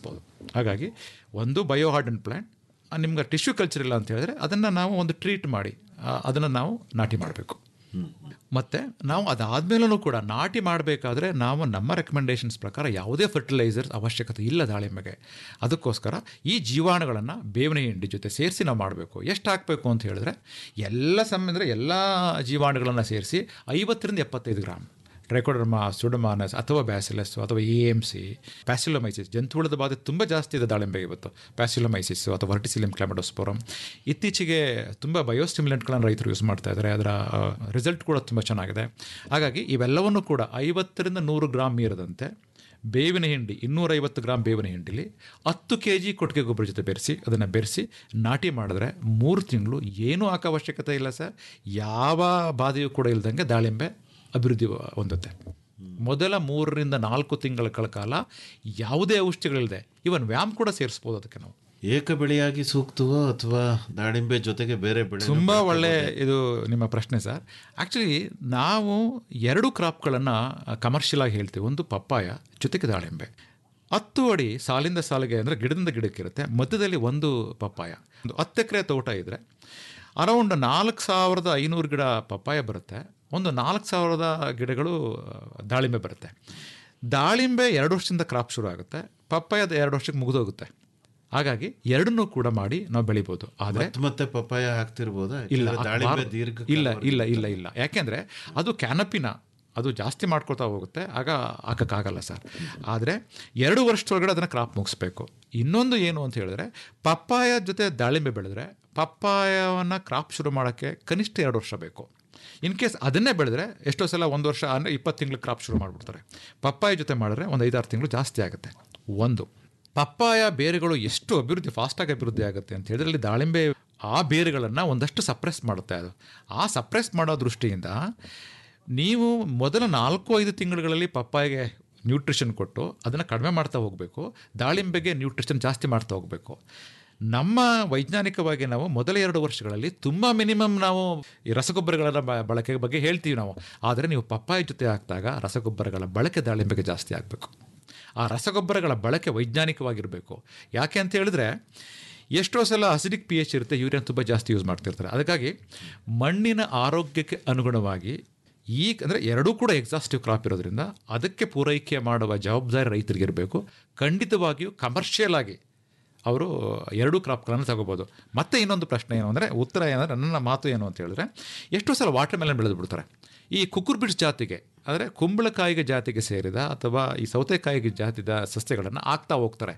ಹಾಗಾಗಿ ಒಂದು ಬಯೋ ಹಾರ್ಡನ್ ಪ್ಲ್ಯಾಂಟ್ ನಿಮ್ಗೆ ಟಿಶ್ಯೂ ಕಲ್ಚರ್ ಇಲ್ಲ ಅಂತ ಹೇಳಿದ್ರೆ ಅದನ್ನು ನಾವು ಒಂದು ಟ್ರೀಟ್ ಮಾಡಿ ಅದನ್ನು ನಾವು ನಾಟಿ ಮಾಡಬೇಕು ಮತ್ತು ನಾವು ಅದಾದಮೇಲೂ ಕೂಡ ನಾಟಿ ಮಾಡಬೇಕಾದ್ರೆ ನಾವು ನಮ್ಮ ರೆಕಮೆಂಡೇಷನ್ಸ್ ಪ್ರಕಾರ ಯಾವುದೇ ಫರ್ಟಿಲೈಸರ್ಸ್ ಅವಶ್ಯಕತೆ ಇಲ್ಲ ದಾಳಿಂಬೆಗೆ ಅದಕ್ಕೋಸ್ಕರ ಈ ಜೀವಾಣುಗಳನ್ನು ಬೇವಿನ ಹಿಂಡಿ ಜೊತೆ ಸೇರಿಸಿ ನಾವು ಮಾಡಬೇಕು ಎಷ್ಟು ಹಾಕಬೇಕು ಅಂತ ಹೇಳಿದ್ರೆ ಎಲ್ಲ ಸಮ ಅಂದರೆ ಎಲ್ಲ ಜೀವಾಣುಗಳನ್ನು ಸೇರಿಸಿ ಐವತ್ತರಿಂದ ಎಪ್ಪತ್ತೈದು ಗ್ರಾಮ್ ಟ್ರೈಕೋಡರ್ಮಾ ಸುಡಮಾನಸ್ ಅಥವಾ ಬ್ಯಾಸಿಲಸ್ ಅಥವಾ ಎ ಎಮ್ ಸಿ ಪ್ಯಾಸಿಲೋಮೈಸಿಸ್ ಜಂತುಹುಳದ ಬಾಧೆ ತುಂಬ ಜಾಸ್ತಿ ಇದೆ ದಾಳಿಂಬೆ ಇವತ್ತು ಪ್ಯಾಸಿಲೋಮೈಸಿಸ್ ಅಥವಾ ವರ್ಟಿಸಿಲಿಮ್ ಕ್ಲಾಮಡೋಸ್ಪೋರಮ್ ಇತ್ತೀಚೆಗೆ ತುಂಬ ಬಯೋಸ್ಟಿಮ್ಯುಲೆಂಟ್ಗಳನ್ನು ರೈತರು ಯೂಸ್ ಮಾಡ್ತಾ ಇದ್ದಾರೆ ಅದರ ರಿಸಲ್ಟ್ ಕೂಡ ತುಂಬ ಚೆನ್ನಾಗಿದೆ ಹಾಗಾಗಿ ಇವೆಲ್ಲವನ್ನು ಕೂಡ ಐವತ್ತರಿಂದ ನೂರು ಗ್ರಾಮ್ ಮೀರದಂತೆ ಬೇವಿನ ಹಿಂಡಿ ಇನ್ನೂರೈವತ್ತು ಗ್ರಾಮ್ ಬೇವಿನ ಹಿಂಡಿಲಿ ಹತ್ತು ಕೆ ಜಿ ಕೊಟ್ಟಿಗೆ ಗೊಬ್ಬರ ಜೊತೆ ಬೆರೆಸಿ ಅದನ್ನು ಬೆರೆಸಿ ನಾಟಿ ಮಾಡಿದ್ರೆ ಮೂರು ತಿಂಗಳು ಏನೂ ಹಾಕೋ ಅವಶ್ಯಕತೆ ಇಲ್ಲ ಸರ್ ಯಾವ ಬಾಧೆಯೂ ಕೂಡ ಇಲ್ದಂಗೆ ದಾಳಿಂಬೆ ಅಭಿವೃದ್ಧಿ ಹೊಂದುತ್ತೆ ಮೊದಲ ಮೂರರಿಂದ ನಾಲ್ಕು ತಿಂಗಳ ಕಾಲ ಯಾವುದೇ ಔಷಧಿಗಳಿಲ್ಲದೆ ಇವನ್ ವ್ಯಾಮ್ ಕೂಡ ಸೇರಿಸ್ಬೋದು ಅದಕ್ಕೆ ನಾವು ಏಕ ಬೆಳೆಯಾಗಿ ಸೂಕ್ತವೋ ಅಥವಾ ದಾಳಿಂಬೆ ಜೊತೆಗೆ ಬೇರೆ ಬೆಳೆ ತುಂಬ ಒಳ್ಳೆ ಇದು ನಿಮ್ಮ ಪ್ರಶ್ನೆ ಸರ್ ಆ್ಯಕ್ಚುಲಿ ನಾವು ಎರಡು ಕ್ರಾಪ್ಗಳನ್ನು ಕಮರ್ಷಿಯಲ್ ಆಗಿ ಹೇಳ್ತೀವಿ ಒಂದು ಪಪ್ಪಾಯ ಜೊತೆಗೆ ದಾಳಿಂಬೆ ಹತ್ತು ಅಡಿ ಸಾಲಿಂದ ಸಾಲಿಗೆ ಅಂದರೆ ಗಿಡದಿಂದ ಗಿಡಕ್ಕಿರುತ್ತೆ ಮಧ್ಯದಲ್ಲಿ ಒಂದು ಪಪ್ಪಾಯ ಒಂದು ಹತ್ತು ಎಕರೆ ತೋಟ ಇದ್ದರೆ ಅರೌಂಡ್ ನಾಲ್ಕು ಸಾವಿರದ ಐನೂರು ಗಿಡ ಪಪ್ಪಾಯ ಬರುತ್ತೆ ಒಂದು ನಾಲ್ಕು ಸಾವಿರದ ಗಿಡಗಳು ದಾಳಿಂಬೆ ಬರುತ್ತೆ ದಾಳಿಂಬೆ ಎರಡು ವರ್ಷದಿಂದ ಕ್ರಾಪ್ ಶುರು ಆಗುತ್ತೆ ಪಪ್ಪಾಯದ ಎರಡು ವರ್ಷಕ್ಕೆ ಮುಗಿದೋಗುತ್ತೆ ಹಾಗಾಗಿ ಎರಡನ್ನೂ ಕೂಡ ಮಾಡಿ ನಾವು ಬೆಳಿಬೋದು ಆದರೆ ಮತ್ತೆ ಮತ್ತೆ ಪಪ್ಪಾಯ ಹಾಕ್ತಿರ್ಬೋದಾ ಇಲ್ಲ ಯಾಕಂದ್ರೆ ದಾಳಿಂಬೆ ಹಾಕ್ಬಾರ್ದು. ದೀರ್ಘ ಇಲ್ಲ ಇಲ್ಲ ಇಲ್ಲ ಇಲ್ಲ ಯಾಕೆಂದರೆ ಅದು ಕ್ಯಾನಪಿನ ಅದು ಜಾಸ್ತಿ ಮಾಡ್ಕೊಳ್ತಾ ಹೋಗುತ್ತೆ ಆಗ ಹಾಕೋಕ್ಕಾಗಲ್ಲ ಸರ್ ಆದರೆ ಎರಡು ವರ್ಷದೊಳಗಡೆ ಅದನ್ನು ಕ್ರಾಪ್ ಮುಗಿಸ್ಬೇಕು ಇನ್ನೊಂದು ಏನು ಅಂತ ಹೇಳಿದ್ರೆ ಪಪ್ಪಾಯ ಜೊತೆ ದಾಳಿಂಬೆ ಬೆಳೆದ್ರೆ ಪಪ್ಪಾಯವನ್ನು ಕ್ರಾಪ್ ಶುರು ಮಾಡೋಕ್ಕೆ ಕನಿಷ್ಠ ಎರಡು ವರ್ಷ ಬೇಕು ಇನ್ ಕೇಸ್ ಅದನ್ನೇ ಬೆಳೆದ್ರೆ ಎಷ್ಟೋ ಸಲ ಒಂದು ವರ್ಷ ಅಂದರೆ ಇಪ್ಪತ್ತು ತಿಂಗಳು ಕ್ರಾಪ್ ಶುರು ಮಾಡಿಬಿಡ್ತಾರೆ ಪಪ್ಪಾಯ ಜೊತೆ ಮಾಡಿದ್ರೆ ಒಂದು ಐದಾರು ತಿಂಗಳು ಜಾಸ್ತಿ ಆಗುತ್ತೆ ಒಂದು ಪಪ್ಪಾಯ ಬೇರುಗಳು ಎಷ್ಟು ಅಭಿವೃದ್ಧಿ ಫಾಸ್ಟಾಗಿ ಅಭಿವೃದ್ಧಿ ಆಗುತ್ತೆ ಅಂತ ಹೇಳಿದ್ರೆ ದಾಳಿಂಬೆ ಆ ಬೇರುಗಳನ್ನು ಒಂದಷ್ಟು ಸಪ್ರೆಸ್ ಮಾಡುತ್ತೆ ಅದು ಆ ಸಪ್ರೆಸ್ ಮಾಡೋ ದೃಷ್ಟಿಯಿಂದ ನೀವು ಮೊದಲ ನಾಲ್ಕು ಐದು ತಿಂಗಳುಗಳಲ್ಲಿ ಪಪ್ಪಾಯಿಗೆ ನ್ಯೂಟ್ರಿಷನ್ ಕೊಟ್ಟು ಅದನ್ನು ಕಡಿಮೆ ಮಾಡ್ತಾ ಹೋಗಬೇಕು ದಾಳಿಂಬೆಗೆ ನ್ಯೂಟ್ರಿಷನ್ ಜಾಸ್ತಿ ಮಾಡ್ತಾ ಹೋಗಬೇಕು ನಮ್ಮ ವೈಜ್ಞಾನಿಕವಾಗಿ ನಾವು ಮೊದಲ ಎರಡು ವರ್ಷಗಳಲ್ಲಿ ತುಂಬ ಮಿನಿಮಮ್ ನಾವು ಈ ರಸಗೊಬ್ಬರಗಳ ಬ- ಬಳಕೆ ಬಗ್ಗೆ ಹೇಳ್ತೀವಿ ನಾವು ಆದರೆ ನೀವು ಪಪ್ಪಾಯ ಜೊತೆ ಹಾಕಿದಾಗ ರಸಗೊಬ್ಬರಗಳ ಬಳಕೆ ದಾಳಿಂಬೆಗೆ ಜಾಸ್ತಿ ಆಗಬೇಕು ಆ ರಸಗೊಬ್ಬರಗಳ ಬಳಕೆ ವೈಜ್ಞಾನಿಕವಾಗಿರಬೇಕು ಯಾಕೆ ಅಂತ ಹೇಳಿದ್ರೆ ಎಷ್ಟೋ ಸಲ ಅಸಿಡಿಕ್ ಪಿ ಎಚ್ ಇರುತ್ತೆ ಯೂರಿಯನ್ ತುಂಬ ಜಾಸ್ತಿ ಯೂಸ್ ಮಾಡ್ತಿರ್ತಾರೆ ಅದಕ್ಕಾಗಿ ಮಣ್ಣಿನ ಆರೋಗ್ಯಕ್ಕೆ ಅನುಗುಣವಾಗಿ ಈ ಅಂದರೆ ಎರಡೂ ಕೂಡ ಎಕ್ಸಾಸ್ಟಿವ್ ಕ್ರಾಪ್ ಇರೋದ್ರಿಂದ ಅದಕ್ಕೆ ಪೂರೈಕೆ ಮಾಡುವ ಜವಾಬ್ದಾರಿ ರೈತರಿಗೆ ಇರಬೇಕು ಖಂಡಿತವಾಗಿಯೂ ಕಮರ್ಷಿಯಲ್ ಆಗಿ ಅವರು ಎರಡೂ ಕ್ರಾಪ್ಗಳನ್ನು ತಗೋಬೋದು ಮತ್ತೆ ಇನ್ನೊಂದು ಪ್ರಶ್ನೆ ಏನು ಅಂದರೆ ಉತ್ತರ ಏನಂದರೆ ನನ್ನ ಮಾತು ಏನು ಅಂತ ಹೇಳಿದ್ರೆ ಎಷ್ಟೋ ಸಲ ವಾಟರ್ ಮೆಲನ್ ಬೆಳೆದು ಬಿಡ್ತಾರೆ ಈ ಕುಕ್ಕುರ್ಬಿಡ್ಸ್ ಜಾತಿಗೆ ಅಂದರೆ ಕುಂಬಳಕಾಯಿಗೆ ಜಾತಿಗೆ ಸೇರಿದ ಅಥವಾ ಈ ಸೌತೆಕಾಯಿಗೆ ಜಾತಿದ ಸಸ್ಯಗಳನ್ನು ಹಾಕ್ತಾ ಹೋಗ್ತಾರೆ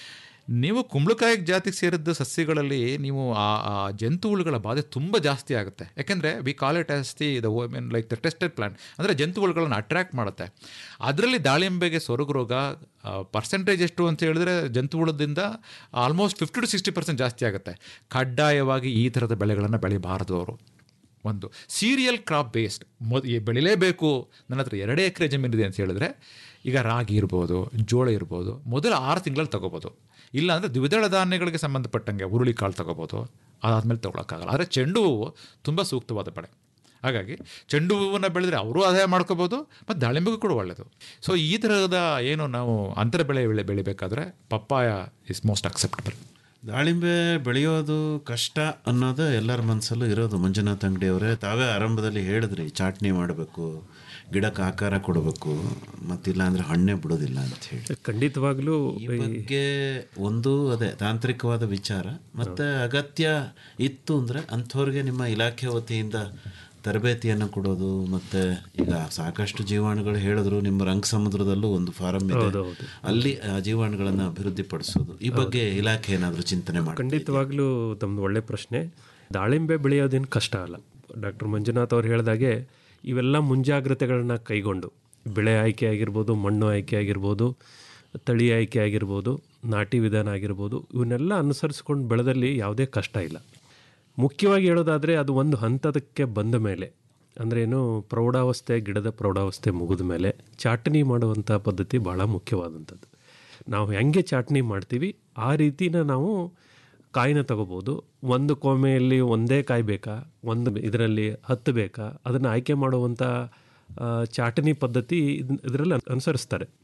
ನೀವು ಕುಂಬಳಕಾಯಿ ಜಾತಿಗೆ ಸೇರಿದ ಸಸ್ಯಗಳಲ್ಲಿ ನೀವು ಆ ಆ ಜಂತುಹುಳುಗಳ ಬಾಧೆ ತುಂಬ ಜಾಸ್ತಿ ಆಗುತ್ತೆ ಯಾಕೆಂದರೆ we call it as the the mean like the tested plant ಅಂದರೆ ಜಂತುಹುಳುಗಳನ್ನು ಅಟ್ರ್ಯಾಕ್ಟ್ ಮಾಡುತ್ತೆ ಅದರಲ್ಲಿ ದಾಳಿಂಬೆಗೆ ಸೊರಗು ರೋಗ ಪರ್ಸೆಂಟೇಜ್ ಎಷ್ಟು ಅಂತ ಹೇಳಿದ್ರೆ ಜಂತುಹುಳದಿಂದ almost fifty to sixty percent ಜಾಸ್ತಿ ಆಗುತ್ತೆ ಕಡ್ಡಾಯವಾಗಿ ಈ ಥರದ ಬೆಳೆಗಳನ್ನು ಬೆಳಿಬಾರದು ಅವರು ಒಂದು ಸೀರಿಯಲ್ ಕ್ರಾಪ್ ಬೇಸ್ಡ್ ಮೊದ್ ಈ ಬೆಳಿಲೇಬೇಕು ನನ್ನ ಹತ್ರ ಎರಡೇ ಎಕರೆ ಜಮೀನಿದೆ ಅಂತ ಹೇಳಿದ್ರೆ ಈಗ ರಾಗಿ ಇರ್ಬೋದು ಜೋಳ ಇರ್ಬೋದು ಮೊದಲ ಆರು ತಿಂಗಳಲ್ಲಿ ತಗೋಬೋದು ಇಲ್ಲ ಅಂದರೆ ದ್ವಿದಳ ಧಾನ್ಯಗಳಿಗೆ ಸಂಬಂಧಪಟ್ಟಂಗೆ ಹುರುಳಿ ಕಾಳು ತಗೋಬೋದು ಅದಾದಮೇಲೆ ತೊಗೊಳಕ್ಕಾಗಲ್ಲ ಆದರೆ ಚೆಂಡು ಹೂವು ತುಂಬ ಸೂಕ್ತವಾದ ಬೆಳೆ ಹಾಗಾಗಿ ಚೆಂಡು ಹೂವನ್ನು ಬೆಳೆದ್ರೆ ಅವರು ಆದಾಯ ಮಾಡ್ಕೋಬೋದು ಮತ್ತು ದಾಳಿಂಬೆಗೂ ಕೂಡ ಒಳ್ಳೆಯದು ಸೊ ಈ ಥರದ ಏನು ನಾವು ಅಂತರ ಬೆಳೆ ಬೆಳೆ ಬೆಳಿಬೇಕಾದ್ರೆ ಪಪ್ಪಾಯ ಇಸ್ ಮೋಸ್ಟ್ ಅಕ್ಸೆಪ್ಟಬಲ್ ದಾಳಿಂಬೆ ಬೆಳೆಯೋದು ಕಷ್ಟ ಅನ್ನೋದು ಎಲ್ಲರ ಮನಸ್ಸಲ್ಲೂ ಇರೋದು ಮಂಜುನಾಥ್ ಅಂಗಡಿ ಅವರೇ ತಾವೇ ಆರಂಭದಲ್ಲಿ ಹೇಳಿದ್ರಿ ಚಾಟ್ನಿ ಮಾಡಬೇಕು ಗಿಡಕ್ಕೆ ಆಕಾರ ಕೊಡಬೇಕು ಮತ್ತಿಲ್ಲ ಅಂದ್ರೆ ಹಣ್ಣೆ ಬಿಡೋದಿಲ್ಲ ಅಂತ ಹೇಳಿ ಖಂಡಿತವಾಗ್ಲೂ ಈ ಬಗ್ಗೆ ಒಂದು ಅದೇ ತಾಂತ್ರಿಕವಾದ ವಿಚಾರ ಮತ್ತೆ ಅಗತ್ಯ ಇತ್ತು ಅಂದ್ರೆ ಅಂಥವ್ರಿಗೆ ನಿಮ್ಮ ಇಲಾಖೆ ವತಿಯಿಂದ ತರಬೇತಿಯನ್ನು ಕೊಡೋದು ಮತ್ತೆ ಈಗ ಸಾಕಷ್ಟು ಜೀವಾಣುಗಳು ಹೇಳಿದ್ರು ನಿಮ್ಮ ರಂಗ ಸಮುದ್ರದಲ್ಲೂ ಒಂದು ಫಾರಂ ಇದೆ ಹೌದೌದು. ಅಲ್ಲಿ ಆ ಜೀವಾಣುಗಳನ್ನು ಅಭಿವೃದ್ಧಿ ಪಡಿಸೋದು ಈ ಬಗ್ಗೆ ಇಲಾಖೆ ಏನಾದರೂ ಚಿಂತನೆ ಮಾಡಿ ಖಂಡಿತವಾಗ್ಲೂ ತಮ್ಮದು ಒಳ್ಳೆ ಪ್ರಶ್ನೆ ದಾಳಿಂಬೆ ಬೆಳೆಯೋದೇನು ಕಷ್ಟ ಅಲ್ಲ ಡಾಕ್ಟರ್ ಮಂಜುನಾಥ್ ಅವ್ರು ಹೇಳಿದಾಗೆ ಇವೆಲ್ಲ ಮುಂಜಾಗ್ರತೆಗಳನ್ನ ಕೈಗೊಂಡು ಬೆಳೆ ಆಯ್ಕೆ ಆಗಿರ್ಬೋದು ಮಣ್ಣು ಆಯ್ಕೆ ಆಗಿರ್ಬೋದು ತಳಿ ಆಯ್ಕೆ ಆಗಿರ್ಬೋದು ನಾಟಿ ವಿಧಾನ ಆಗಿರ್ಬೋದು ಇವನ್ನೆಲ್ಲ ಅನುಸರಿಸ್ಕೊಂಡು ಬೆಳೆದಲ್ಲಿ ಯಾವುದೇ ಕಷ್ಟ ಇಲ್ಲ ಮುಖ್ಯವಾಗಿ ಹೇಳೋದಾದರೆ ಅದು ಒಂದು ಹಂತದಕ್ಕೆ ಬಂದ ಮೇಲೆ ಅಂದರೆ ಏನು ಪ್ರೌಢಾವಸ್ಥೆ ಗಿಡದ ಪ್ರೌಢಾವಸ್ಥೆ ಮುಗಿದ ಮೇಲೆ ಚಾಟನಿ ಮಾಡುವಂಥ ಪದ್ಧತಿ ಭಾಳ ಮುಖ್ಯವಾದಂಥದ್ದು ನಾವು ಹೆಂಗೆ ಚಾಟ್ನಿ ಮಾಡ್ತೀವಿ ಆ ರೀತಿನ ನಾವು ಕಾಯಿನ ತಗೋಬೋದು ಒಂದು ಕೋಮೆಯಲ್ಲಿ ಒಂದೇ ಕಾಯಿ ಬೇಕಾ ಒಂದು ಇದರಲ್ಲಿ ಹತ್ತು ಬೇಕಾ ಅದನ್ನು ಆಯ್ಕೆ ಮಾಡುವಂಥ ಆ, ಚಾಟನಿ ಪದ್ಧತಿ ಇದರಲ್ಲಿ ಅನುಸರಿಸ್ತಾರೆ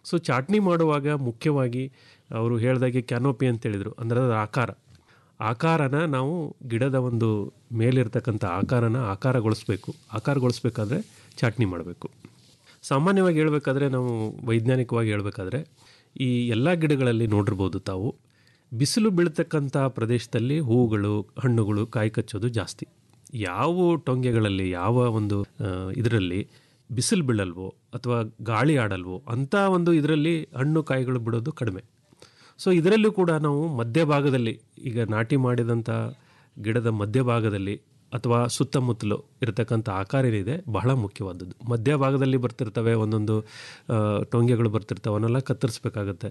ಸೊ ಚಾಟ್ನಿ ಮಾಡುವಾಗ ಮುಖ್ಯವಾಗಿ ಅವರು ಹೇಳ್ದಾಗೆ ಕ್ಯಾನೋಪಿ ಅಂತ ಹೇಳಿದರು ಅಂದರೆ ಅದರ ಆಕಾರ ಆಕಾರನ ನಾವು ಗಿಡದ ಒಂದು ಮೇಲಿರ್ತಕ್ಕಂಥ ಆಕಾರನ ಆಕಾರಗೊಳಿಸ್ಬೇಕು ಆಕಾರಗೊಳಿಸ್ಬೇಕಾದ್ರೆ ಚಾಟ್ನಿ ಮಾಡಬೇಕು ಸಾಮಾನ್ಯವಾಗಿ ಹೇಳಬೇಕಾದ್ರೆ ನಾವು ವೈಜ್ಞಾನಿಕವಾಗಿ ಹೇಳಬೇಕಾದ್ರೆ ಈ ಎಲ್ಲ ಗಿಡಗಳಲ್ಲಿ ನೋಡಿರ್ಬೋದು ತಾವು ಬಿಸಿಲು ಬೀಳ್ತಕ್ಕಂಥ ಪ್ರದೇಶದಲ್ಲಿ ಹೂಗಳು ಹಣ್ಣುಗಳು ಕಾಯಿ ಕಚ್ಚೋದು ಜಾಸ್ತಿ ಯಾವ ಟೊಂಗೆಗಳಲ್ಲಿ ಯಾವ ಒಂದು ಇದರಲ್ಲಿ ಬಿಸಿಲು ಬೀಳಲ್ವೋ ಅಥವಾ ಗಾಳಿ ಆಡಲ್ವೋ ಅಂಥ ಒಂದು ಇದರಲ್ಲಿ ಹಣ್ಣು ಕಾಯಿಗಳು ಬಿಡೋದು ಕಡಿಮೆ ಸೊ ಇದರಲ್ಲೂ ಕೂಡ ನಾವು ಮಧ್ಯಭಾಗದಲ್ಲಿ ಈಗ ನಾಟಿ ಮಾಡಿದಂಥ ಗಿಡದ ಮಧ್ಯಭಾಗದಲ್ಲಿ ಅಥವಾ ಸುತ್ತಮುತ್ತಲು ಇರತಕ್ಕಂಥ ಆಕಾರ ಏನಿದೆ ಬಹಳ ಮುಖ್ಯವಾದದ್ದು ಮಧ್ಯಭಾಗದಲ್ಲಿ ಬರ್ತಿರ್ತವೆ ಒಂದೊಂದು ಆ, ಟೊಂಗೆಗಳು ಬರ್ತಿರ್ತವೆ ಅವನ್ನೆಲ್ಲ ಕತ್ತರಿಸ್ಬೇಕಾಗತ್ತೆ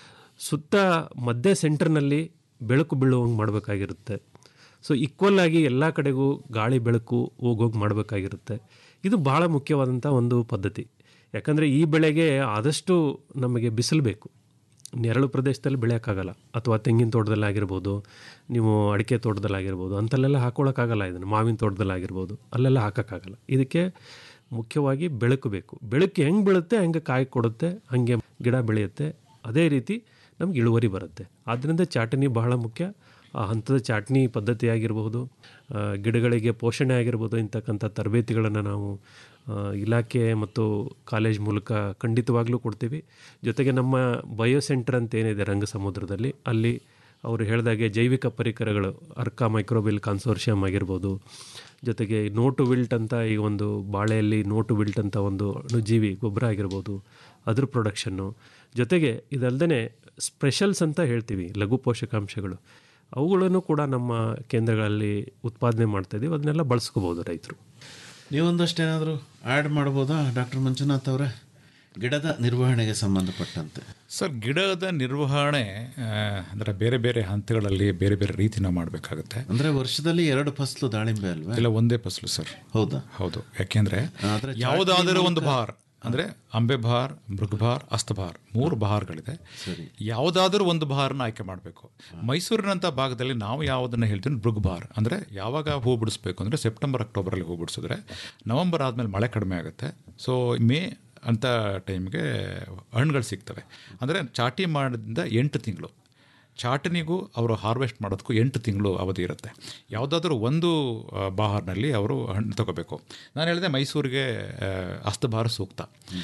ಸುತ್ತ ಮಧ್ಯ ಸೆಂಟರ್ನಲ್ಲಿ ಬೆಳಕು ಬೀಳುವಂಗೆ ಮಾಡಬೇಕಾಗಿರುತ್ತೆ ಸೊ ಈಕ್ವಲ್ ಆಗಿ ಎಲ್ಲ ಕಡೆಗೂ ಗಾಳಿ ಬೆಳಕು ಹೋಗೋಗಿ ಮಾಡಬೇಕಾಗಿರುತ್ತೆ ಇದು ಭಾಳ ಮುಖ್ಯವಾದಂಥ ಒಂದು ಪದ್ಧತಿ ಯಾಕಂದರೆ ಈ ಬೆಳೆಗೆ ಆದಷ್ಟು ನಮಗೆ ಬಿಸಿಲು ಬೇಕು ನೆರಳು ಪ್ರದೇಶದಲ್ಲಿ ಬೆಳೆಯೋಕ್ಕಾಗಲ್ಲ ಅಥವಾ ತೆಂಗಿನ ತೋಟದಲ್ಲಾಗಿರ್ಬೋದು ನೀವು ಅಡಿಕೆ ತೋಟದಲ್ಲಾಗಿರ್ಬೋದು ಅಂತಲ್ಲೆಲ್ಲ ಹಾಕೊಳ್ಳೋಕ್ಕಾಗಲ್ಲ ಇದನ್ನು ಮಾವಿನ ತೋಟದಲ್ಲಾಗಿರ್ಬೋದು ಅಲ್ಲೆಲ್ಲ ಹಾಕೋಕ್ಕಾಗಲ್ಲ ಇದಕ್ಕೆ ಮುಖ್ಯವಾಗಿ ಬೆಳಕು ಬೇಕು ಬೆಳಕು ಹೆಂಗೆ ಬೀಳುತ್ತೆ ಹಂಗೆ ಕಾಯಿ ಕೊಡುತ್ತೆ ಹಾಗೆ ಗಿಡ ಬೆಳೆಯುತ್ತೆ ಅದೇ ರೀತಿ ನಮ್ಗೆ ಇಳುವರಿ ಬರುತ್ತೆ ಆದ್ದರಿಂದ ಚಾಟನಿ ಬಹಳ ಮುಖ್ಯ ಆ ಹಂತದ ಚಾಟ್ನಿ ಪದ್ಧತಿ ಆಗಿರಬಹುದು ಆ, ಗಿಡಗಳಿಗೆ ಪೋಷಣೆ ಆಗಿರ್ಬೋದು ಇಂತಕ್ಕಂಥ ತರಬೇತಿಗಳನ್ನು ನಾವು ಆ, ಇಲಾಖೆ ಮತ್ತು ಕಾಲೇಜ್ ಮೂಲಕ ಖಂಡಿತವಾಗ್ಲೂ ಕೊಡ್ತೀವಿ ಜೊತೆಗೆ ನಮ್ಮ ಬಯೋ ಸೆಂಟರ್ ಅಂತ ಏನಿದೆ ರಂಗ ಸಮುದ್ರದಲ್ಲಿ ಅಲ್ಲಿ ಅವರು ಹೇಳಿದಾಗೆ ಜೈವಿಕ ಪರಿಕರಗಳು ಅರ್ಕ ಮೈಕ್ರೋಬಿಲ್ ಕಾನ್ಸೋರ್ಷಿಯಮ್ ಆಗಿರ್ಬೋದು ಜೊತೆಗೆ ನೋಟು ವಿಲ್ಟ್ ಅಂತ ಈ ಒಂದು ಬಾಳೆಯಲ್ಲಿ ನೋಟು ವಿಲ್ಟ್ ಅಂತ ಒಂದು ಅಣುಜೀವಿ ಗೊಬ್ಬರ ಆಗಿರ್ಬೋದು ಅದ್ರ ಪ್ರೊಡಕ್ಷನ್ನು ಜೊತೆಗೆ ಇದಲ್ದೇ ಸ್ಪೆಷಲ್ಸ್ ಅಂತ ಹೇಳ್ತೀವಿ ಲಘು ಪೋಷಕಾಂಶಗಳು ಅವುಗಳನ್ನು ಕೂಡ ನಮ್ಮ ಕೇಂದ್ರಗಳಲ್ಲಿ ಉತ್ಪಾದನೆ ಮಾಡ್ತಾ ಇದೀವಿ ಅದನ್ನೆಲ್ಲ ಬಳಸ್ಕೋಬೋದು ರೈತರು ನೀವೊಂದಷ್ಟು ಏನಾದರೂ ಆ್ಯಡ್ ಮಾಡ್ಬೋದಾ ಡಾಕ್ಟರ್ ಮಂಜುನಾಥ್ ಅವರೇ ಗಿಡದ ನಿರ್ವಹಣೆಗೆ ಸಂಬಂಧಪಟ್ಟಂತೆ ಸರ್ ಗಿಡದ ನಿರ್ವಹಣೆ ಅಂದರೆ ಬೇರೆ ಬೇರೆ ಹಂತಗಳಲ್ಲಿ ಬೇರೆ ಬೇರೆ ರೀತಿನ ಮಾಡಬೇಕಾಗುತ್ತೆ ಅಂದರೆ ವರ್ಷದಲ್ಲಿ ಎರಡು ಫಸಲು ದಾಳಿಂಬೆ ಅಲ್ವಾ ಇಲ್ಲ ಒಂದೇ ಫಸಲು ಸರ್ ಹೌದಾ ಹೌದು ಯಾಕೆಂದರೆ ಆದ್ರೆ ಚಾಟ್ನಿ ಯಾವುದಾದರೂ ಒಂದು ಮೂಲಕ- ಬಹಾರ್ ಅಂದರೆ ಅಂಬೆ ಬಹಾರ್ ಮೃಗಬಹಾರ್ ಅಸ್ತಬಹಾರ್ ಮೂರು ಬಹಾರ್ಗಳಿದೆ ಯಾವುದಾದ್ರೂ ಒಂದು ಬಹಾರನ್ನ ಆಯ್ಕೆ ಮಾಡಬೇಕು ಮೈಸೂರಿನಂಥ ಭಾಗದಲ್ಲಿ ನಾವು ಯಾವುದನ್ನು ಹೇಳ್ತೀವಿ ಮೃಗಬಹಾರ್ ಅಂದರೆ ಯಾವಾಗ ಹೂ ಬಿಡಿಸ್ಬೇಕು ಅಂದರೆ ಸೆಪ್ಟೆಂಬರ್ ಅಕ್ಟೋಬರಲ್ಲಿ ಹೂ ಬಿಡಿಸಿದ್ರೆ ನವಂಬರ್ ಆದಮೇಲೆ ಮಳೆ ಕಡಿಮೆ ಆಗುತ್ತೆ ಸೊ ಮೇ ಅಂಥ ಟೈಮ್ಗೆ ಹಣ್ಣುಗಳು ಸಿಗ್ತವೆ ಅಂದರೆ ಚಾಟಿ ಮಾಡಿದಿಂದ ಎಂಟು ತಿಂಗಳು ಚಾಟನಿಗೂ ಅವರು ಹಾರ್ವೆಸ್ಟ್ ಮಾಡೋದಕ್ಕೂ ಎಂಟು ತಿಂಗಳು ಅವಧಿ ಇರುತ್ತೆ ಯಾವುದಾದ್ರೂ ಒಂದು ಆ, ಬಹಾರ್ನಲ್ಲಿ ಅವರು ಹಣ್ಣು ತಗೋಬೇಕು ನಾನು ಹೇಳಿದೆ ಮೈಸೂರಿಗೆ ಆ, ಅಸ್ತಬಹಾರ್ ಸೂಕ್ತ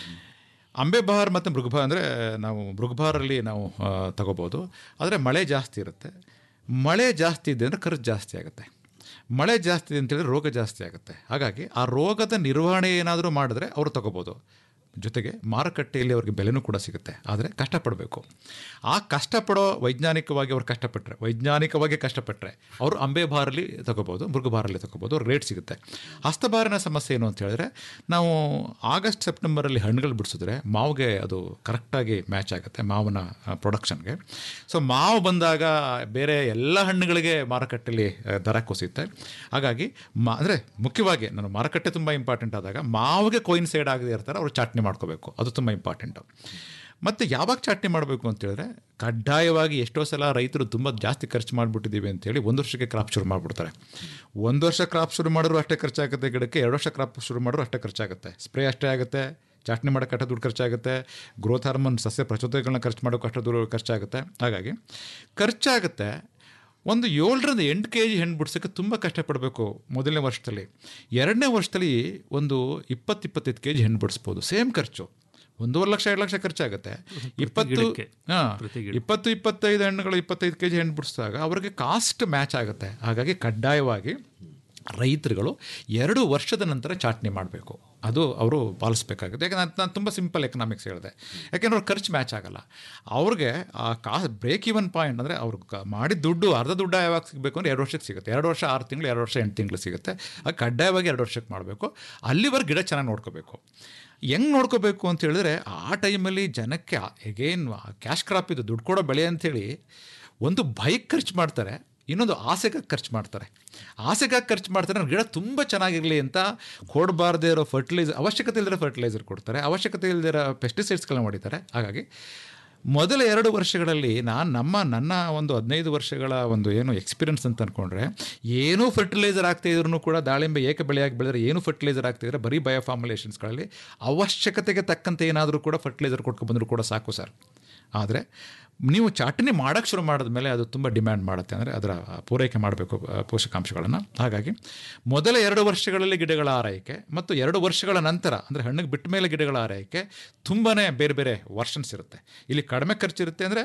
ಅಂಬೆ ಬಹಾರ್ ಮತ್ತು ಮೃಗಬಹಾರ್ ಅಂದರೆ ನಾವು ಮೃಗಬಹಾರಲ್ಲಿ ನಾವು ಆ, ತಗೋಬೋದು ಆದರೆ ಮಳೆ ಜಾಸ್ತಿ ಇರುತ್ತೆ ಮಳೆ ಜಾಸ್ತಿ ಇದೆ ಅಂದರೆ ಖರ್ಚು ಜಾಸ್ತಿ ಆಗುತ್ತೆ ಮಳೆ ಜಾಸ್ತಿ ಇದೆ ಅಂತೇಳಿದ್ರೆ ರೋಗ ಜಾಸ್ತಿ ಆಗುತ್ತೆ ಹಾಗಾಗಿ ಆ ರೋಗದ ನಿರ್ವಹಣೆ ಏನಾದರೂ ಮಾಡಿದ್ರೆ ಅವರು ತಗೋಬೋದು ಜೊತೆಗೆ ಮಾರುಕಟ್ಟೆಯಲ್ಲಿ ಅವ್ರಿಗೆ ಬೆಲೆನೂ ಕೂಡ ಸಿಗುತ್ತೆ ಆದರೆ ಕಷ್ಟಪಡಬೇಕು ಆ ಕಷ್ಟಪಡೋ ವೈಜ್ಞಾನಿಕವಾಗಿ ಅವ್ರು ಕಷ್ಟಪಟ್ಟರೆ ವೈಜ್ಞಾನಿಕವಾಗಿ ಕಷ್ಟಪಟ್ಟರೆ ಅವರು ಅಂಬೆ ಬಾರಲ್ಲಿ ತಗೋಬೋದು ಮೃಗಬಾರಲ್ಲಿ ತಗೋಬೋದು ರೇಟ್ ಸಿಗುತ್ತೆ ಹಸ್ತಬಾರಿನ ಸಮಸ್ಯೆ ಏನು ಅಂತ ಹೇಳಿದ್ರೆ ನಾವು ಆಗಸ್ಟ್ ಸೆಪ್ಟೆಂಬರಲ್ಲಿ ಹಣ್ಣುಗಳು ಬಿಡಿಸಿದ್ರೆ ಮಾವಿಗೆ ಅದು ಕರೆಕ್ಟಾಗಿ ಮ್ಯಾಚ್ ಆಗುತ್ತೆ ಮಾವಿನ ಪ್ರೊಡಕ್ಷನ್ಗೆ ಸೊ ಮಾವು ಬಂದಾಗ ಬೇರೆ ಎಲ್ಲ ಹಣ್ಣುಗಳಿಗೆ ಮಾರುಕಟ್ಟೆಯಲ್ಲಿ ಆ, ದರ ಕುಸಿಯುತ್ತೆ ಹಾಗಾಗಿ ಮಾ ಅಂದರೆ ಮುಖ್ಯವಾಗಿ ನಾನು ಮಾರುಕಟ್ಟೆ ತುಂಬ ಇಂಪಾರ್ಟೆಂಟ್ ಆದಾಗ ಮಾವಿಗೆ ಕೋಯಿನ್ಸೈಡ್ ಆಗದೆ ಇರ್ತಾರೆ ಅವರು ಚಾಟ್ನಿ ಮಾಡ್ಕೋಬೇಕು ಅದು ತುಂಬ ಇಂಪಾರ್ಟೆಂಟು ಮತ್ತು ಯಾವಾಗ ಚಾಟ್ನಿ ಮಾಡಬೇಕು ಅಂತ ಹೇಳಿದ್ರೆ ಕಡ್ಡಾಯವಾಗಿ ಎಷ್ಟೋ ಸಲ ರೈತರು ತುಂಬ ಜಾಸ್ತಿ ಖರ್ಚು ಮಾಡಿಬಿಟ್ಟಿದ್ದೀವಿ ಅಂತೇಳಿ ಒಂದು ವರ್ಷಕ್ಕೆ ಕ್ರಾಪ್ ಶುರು ಮಾಡಿಬಿಡ್ತಾರೆ ಒಂದು ವರ್ಷ ಕ್ರಾಪ್ ಶುರು ಮಾಡಿದ್ರು ಅಷ್ಟೇ ಖರ್ಚಾಗುತ್ತೆ ಗಿಡಕ್ಕೆ ಎರಡು ವರ್ಷ ಕ್ರಾಪ್ ಶುರು ಮಾಡಿದ್ರು ಅಷ್ಟೇ ಖರ್ಚಾಗುತ್ತೆ ಸ್ಪ್ರೇ ಅಷ್ಟೇ ಆಗುತ್ತೆ ಚಾಟ್ನಿ ಮಾಡೋಕ್ಕೆ ಅಷ್ಟೇ ದುಡ್ಡು ಖರ್ಚಾಗುತ್ತೆ ಗ್ರೋತ್ ಹಾರ್ಮೋನ್ ಸಸ್ಯ ಪ್ರಚೋದಕಗಳನ್ನ ಖರ್ಚು ಮಾಡೋಕೆ ಅಷ್ಟೇ ದುಡ್ಡು ಖರ್ಚಾಗುತ್ತೆ ಹಾಗಾಗಿ ಖರ್ಚಾಗುತ್ತೆ ಒಂದು ಏಳರಿಂದ ಎಂಟು ಕೆ ಜಿ ಹಣ್ಣು ಬಿಡ್ಸೋಕ್ಕೆ ತುಂಬ ಕಷ್ಟಪಡಬೇಕು ಮೊದಲನೇ ವರ್ಷದಲ್ಲಿ ಎರಡನೇ ವರ್ಷದಲ್ಲಿ ಒಂದು ಇಪ್ಪತ್ತು ಇಪ್ಪತ್ತೈದು ಕೆ ಜಿ ಹಣ್ಣು ಬಿಡಿಸ್ಬೋದು ಸೇಮ್ ಖರ್ಚು ಒಂದೂವರೆ ಲಕ್ಷ ಎರಡು ಲಕ್ಷ ಖರ್ಚಾಗುತ್ತೆ ಇಪ್ಪತ್ತು ಗಿಡಕ್ಕೆ. ಹಾಂ ಪ್ರತಿ ಗಿಡ. ಇಪ್ಪತ್ತು ಇಪ್ಪತ್ತೈದು ಹಣ್ಣುಗಳು ಇಪ್ಪತ್ತೈದು ಕೆ ಜಿ ಹಣ್ಣು ಬಿಡಿಸಿದಾಗ ಅವ್ರಿಗೆ ಕಾಸ್ಟ್ ಮ್ಯಾಚ್ ಆಗುತ್ತೆ ಹಾಗಾಗಿ ಕಡ್ಡಾಯವಾಗಿ ರೈತರುಗಳು ಎರಡು ವರ್ಷದ ನಂತರ ಚಾಟ್ನಿ ಮಾಡಬೇಕು ಅದು ಅವರು ಪಾಲಿಸ್ಬೇಕಾಗುತ್ತೆ ಯಾಕಂದ್ರೆ ನಾನು- ನಾನು ತುಂಬ ಸಿಂಪಲ್ ಎಕನಾಮಿಕ್ಸ್ ಹೇಳಿದೆ ಯಾಕೆಂದ್ರೆ ಅವ್ರ ಖರ್ಚು ಮ್ಯಾಚ್ ಆಗಲ್ಲ ಅವ್ರಿಗೆ ಆ ಕಾ ಬ್ರೇಕ್ ಇವನ್ ಪಾಯಿಂಟ್ ಅಂದರೆ ಅವ್ರು ಕ- ಮಾಡಿದ ದುಡ್ಡು ಅರ್ಧ ದುಡ್ಡು ಯಾವಾಗ ಸಿಗಬೇಕು ಅಂದರೆ ಎರಡು ವರ್ಷಕ್ಕೆ ಸಿಗುತ್ತೆ ಎರಡು ವರ್ಷ ಆರು ತಿಂಗಳು ಎರಡು ವರ್ಷ ಎಂಟು ತಿಂಗಳು ಸಿಗುತ್ತೆ ಅದು ಕಡ್ಡಾಯವಾಗಿ ಎರಡು ವರ್ಷಕ್ಕೆ ಮಾಡಬೇಕು ಅಲ್ಲಿವರೆಗೆ ಗಿಡ ಚೆನ್ನಾಗಿ ನೋಡ್ಕೋಬೇಕು ಹೆಂಗೆ ನೋಡ್ಕೋಬೇಕು ಅಂತ ಹೇಳಿದ್ರೆ ಆ ಟೈಮಲ್ಲಿ ಜನಕ್ಕೆ ಎಗೇನ್ ಕ್ಯಾಶ್ ಕ್ರಾಪ್ ಇದು ದುಡ್ಡು ಕೊಡೋ ಬೆಳೆ ಅಂಥೇಳಿ ಒಂದು ಬೈಕ್ ಖರ್ಚು ಮಾಡ್ತಾರೆ ಇನ್ನೊಂದು ಆಸೆಗಾಗಿ ಖರ್ಚು ಮಾಡ್ತಾರೆ ಆಸೆಗಾಗಿ ಖರ್ಚು ಮಾಡ್ತಾರೆ ಅಂದ್ರೆ ಗಿಡ ತುಂಬ ಚೆನ್ನಾಗಿರಲಿ ಅಂತ ಕೊಡಬಾರ್ದೇ ಇರೋ ಫರ್ಟಿಲೈಸರ್ ಅವಶ್ಯಕತೆ ಇಲ್ಲದಿರೋ ಫರ್ಟಿಲೈಸರ್ ಕೊಡ್ತಾರೆ ಅವಶ್ಯಕತೆ ಇಲ್ಲದಿರೋ ಪೆಸ್ಟಿಸೈಡ್ಸ್ಗಳನ್ನ ಹೊಡಿತಾರೆ ಹಾಗಾಗಿ ಮೊದಲ ಎರಡು ವರ್ಷಗಳಲ್ಲಿ ನಾನು ನಮ್ಮ ನನ್ನ ಒಂದು ಹದಿನೈದು ವರ್ಷಗಳ ಒಂದು ಏನು ಎಕ್ಸ್ಪೀರಿಯನ್ಸ್ ಅಂತ ಅಂದ್ಕೊಂಡ್ರೆ ಏನೂ ಫರ್ಟಿಲೈಸರ್ ಆಗ್ತಾ ಇದ್ರೂ ಕೂಡ ದಾಳಿಂಬೆ ಏಕ ಬೆಳೆಯಾಗಿ ಬೆಳೆದ್ರೆ ಏನು ಫರ್ಟಿಲೈಸರ್ ಆಗ್ತಿದ್ರೆ ಬರೀ ಬಯೋ ಫಾರ್ಮುಲೇಷನ್ಸ್ಗಳಲ್ಲಿ ಅವಶ್ಯಕತೆಗೆ ತಕ್ಕಂತೆ ಏನಾದರೂ ಕೂಡ ಫರ್ಟಿಲೈಸರ್ ಕೊಟ್ಕೊಂಡು ಬಂದರೂ ಕೂಡ ಸಾಕು ಸರ್ ಆದರೆ ನೀವು ಚಾಟನಿ ಮಾಡೋಕ್ಕೆ ಶುರು ಮಾಡಿದ್ಮೇಲೆ ಅದು ತುಂಬ ಡಿಮ್ಯಾಂಡ್ ಮಾಡುತ್ತೆ ಅಂದರೆ ಅದರ ಪೂರೈಕೆ ಮಾಡಬೇಕು ಪೋಷಕಾಂಶಗಳನ್ನು ಹಾಗಾಗಿ ಮೊದಲ ಎರಡು ವರ್ಷಗಳಲ್ಲಿ ಗಿಡಗಳ ಆರೈಕೆ ಮತ್ತು ಎರಡು ವರ್ಷಗಳ ನಂತರ ಅಂದರೆ ಹಣ್ಣಿಗೆ ಬಿಟ್ಟ ಮೇಲೆ ಗಿಡಗಳ ಆರೈಕೆ ತುಂಬಾ ಬೇರೆ ಬೇರೆ ವರ್ಷನ್ಸ್ ಇರುತ್ತೆ ಇಲ್ಲಿ ಕಡಿಮೆ ಖರ್ಚಿರುತ್ತೆ ಅಂದರೆ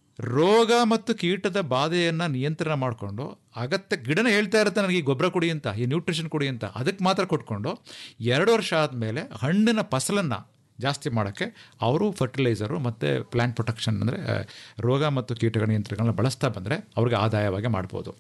ರೋಗ ಮತ್ತು ಕೀಟದ ಬಾಧೆಯನ್ನು ನಿಯಂತ್ರಣ ಮಾಡಿಕೊಂಡು ಅಗತ್ಯ ಗಿಡನ ಹೇಳ್ತಾ ಇರುತ್ತೆ ನನಗೆ ಈ ಗೊಬ್ಬರ ಕುಡಿ ಅಂತ ಈ ನ್ಯೂಟ್ರಿಷನ್ ಕುಡಿ ಅಂತ ಅದಕ್ಕೆ ಮಾತ್ರ ಕೊಟ್ಕೊಂಡು ಎರಡು ವರ್ಷ ಆದಮೇಲೆ ಹಣ್ಣಿನ ಫಸಲನ್ನು ಜಾಸ್ತಿ ಮಾಡೋಕ್ಕೆ ಅವರು ಫರ್ಟಿಲೈಸರು ಮತ್ತು ಪ್ಲ್ಯಾಂಟ್ ಪ್ರೊಟೆಕ್ಷನ್ ಅಂದರೆ ರೋಗ ಮತ್ತು ಕೀಟಗಳ ನಿಯಂತ್ರಣಗಳನ್ನ ಬಳಸ್ತಾ ಬಂದರೆ ಅವ್ರಿಗೆ ಆದಾಯವಾಗಿ ಮಾಡ್ಬೋದು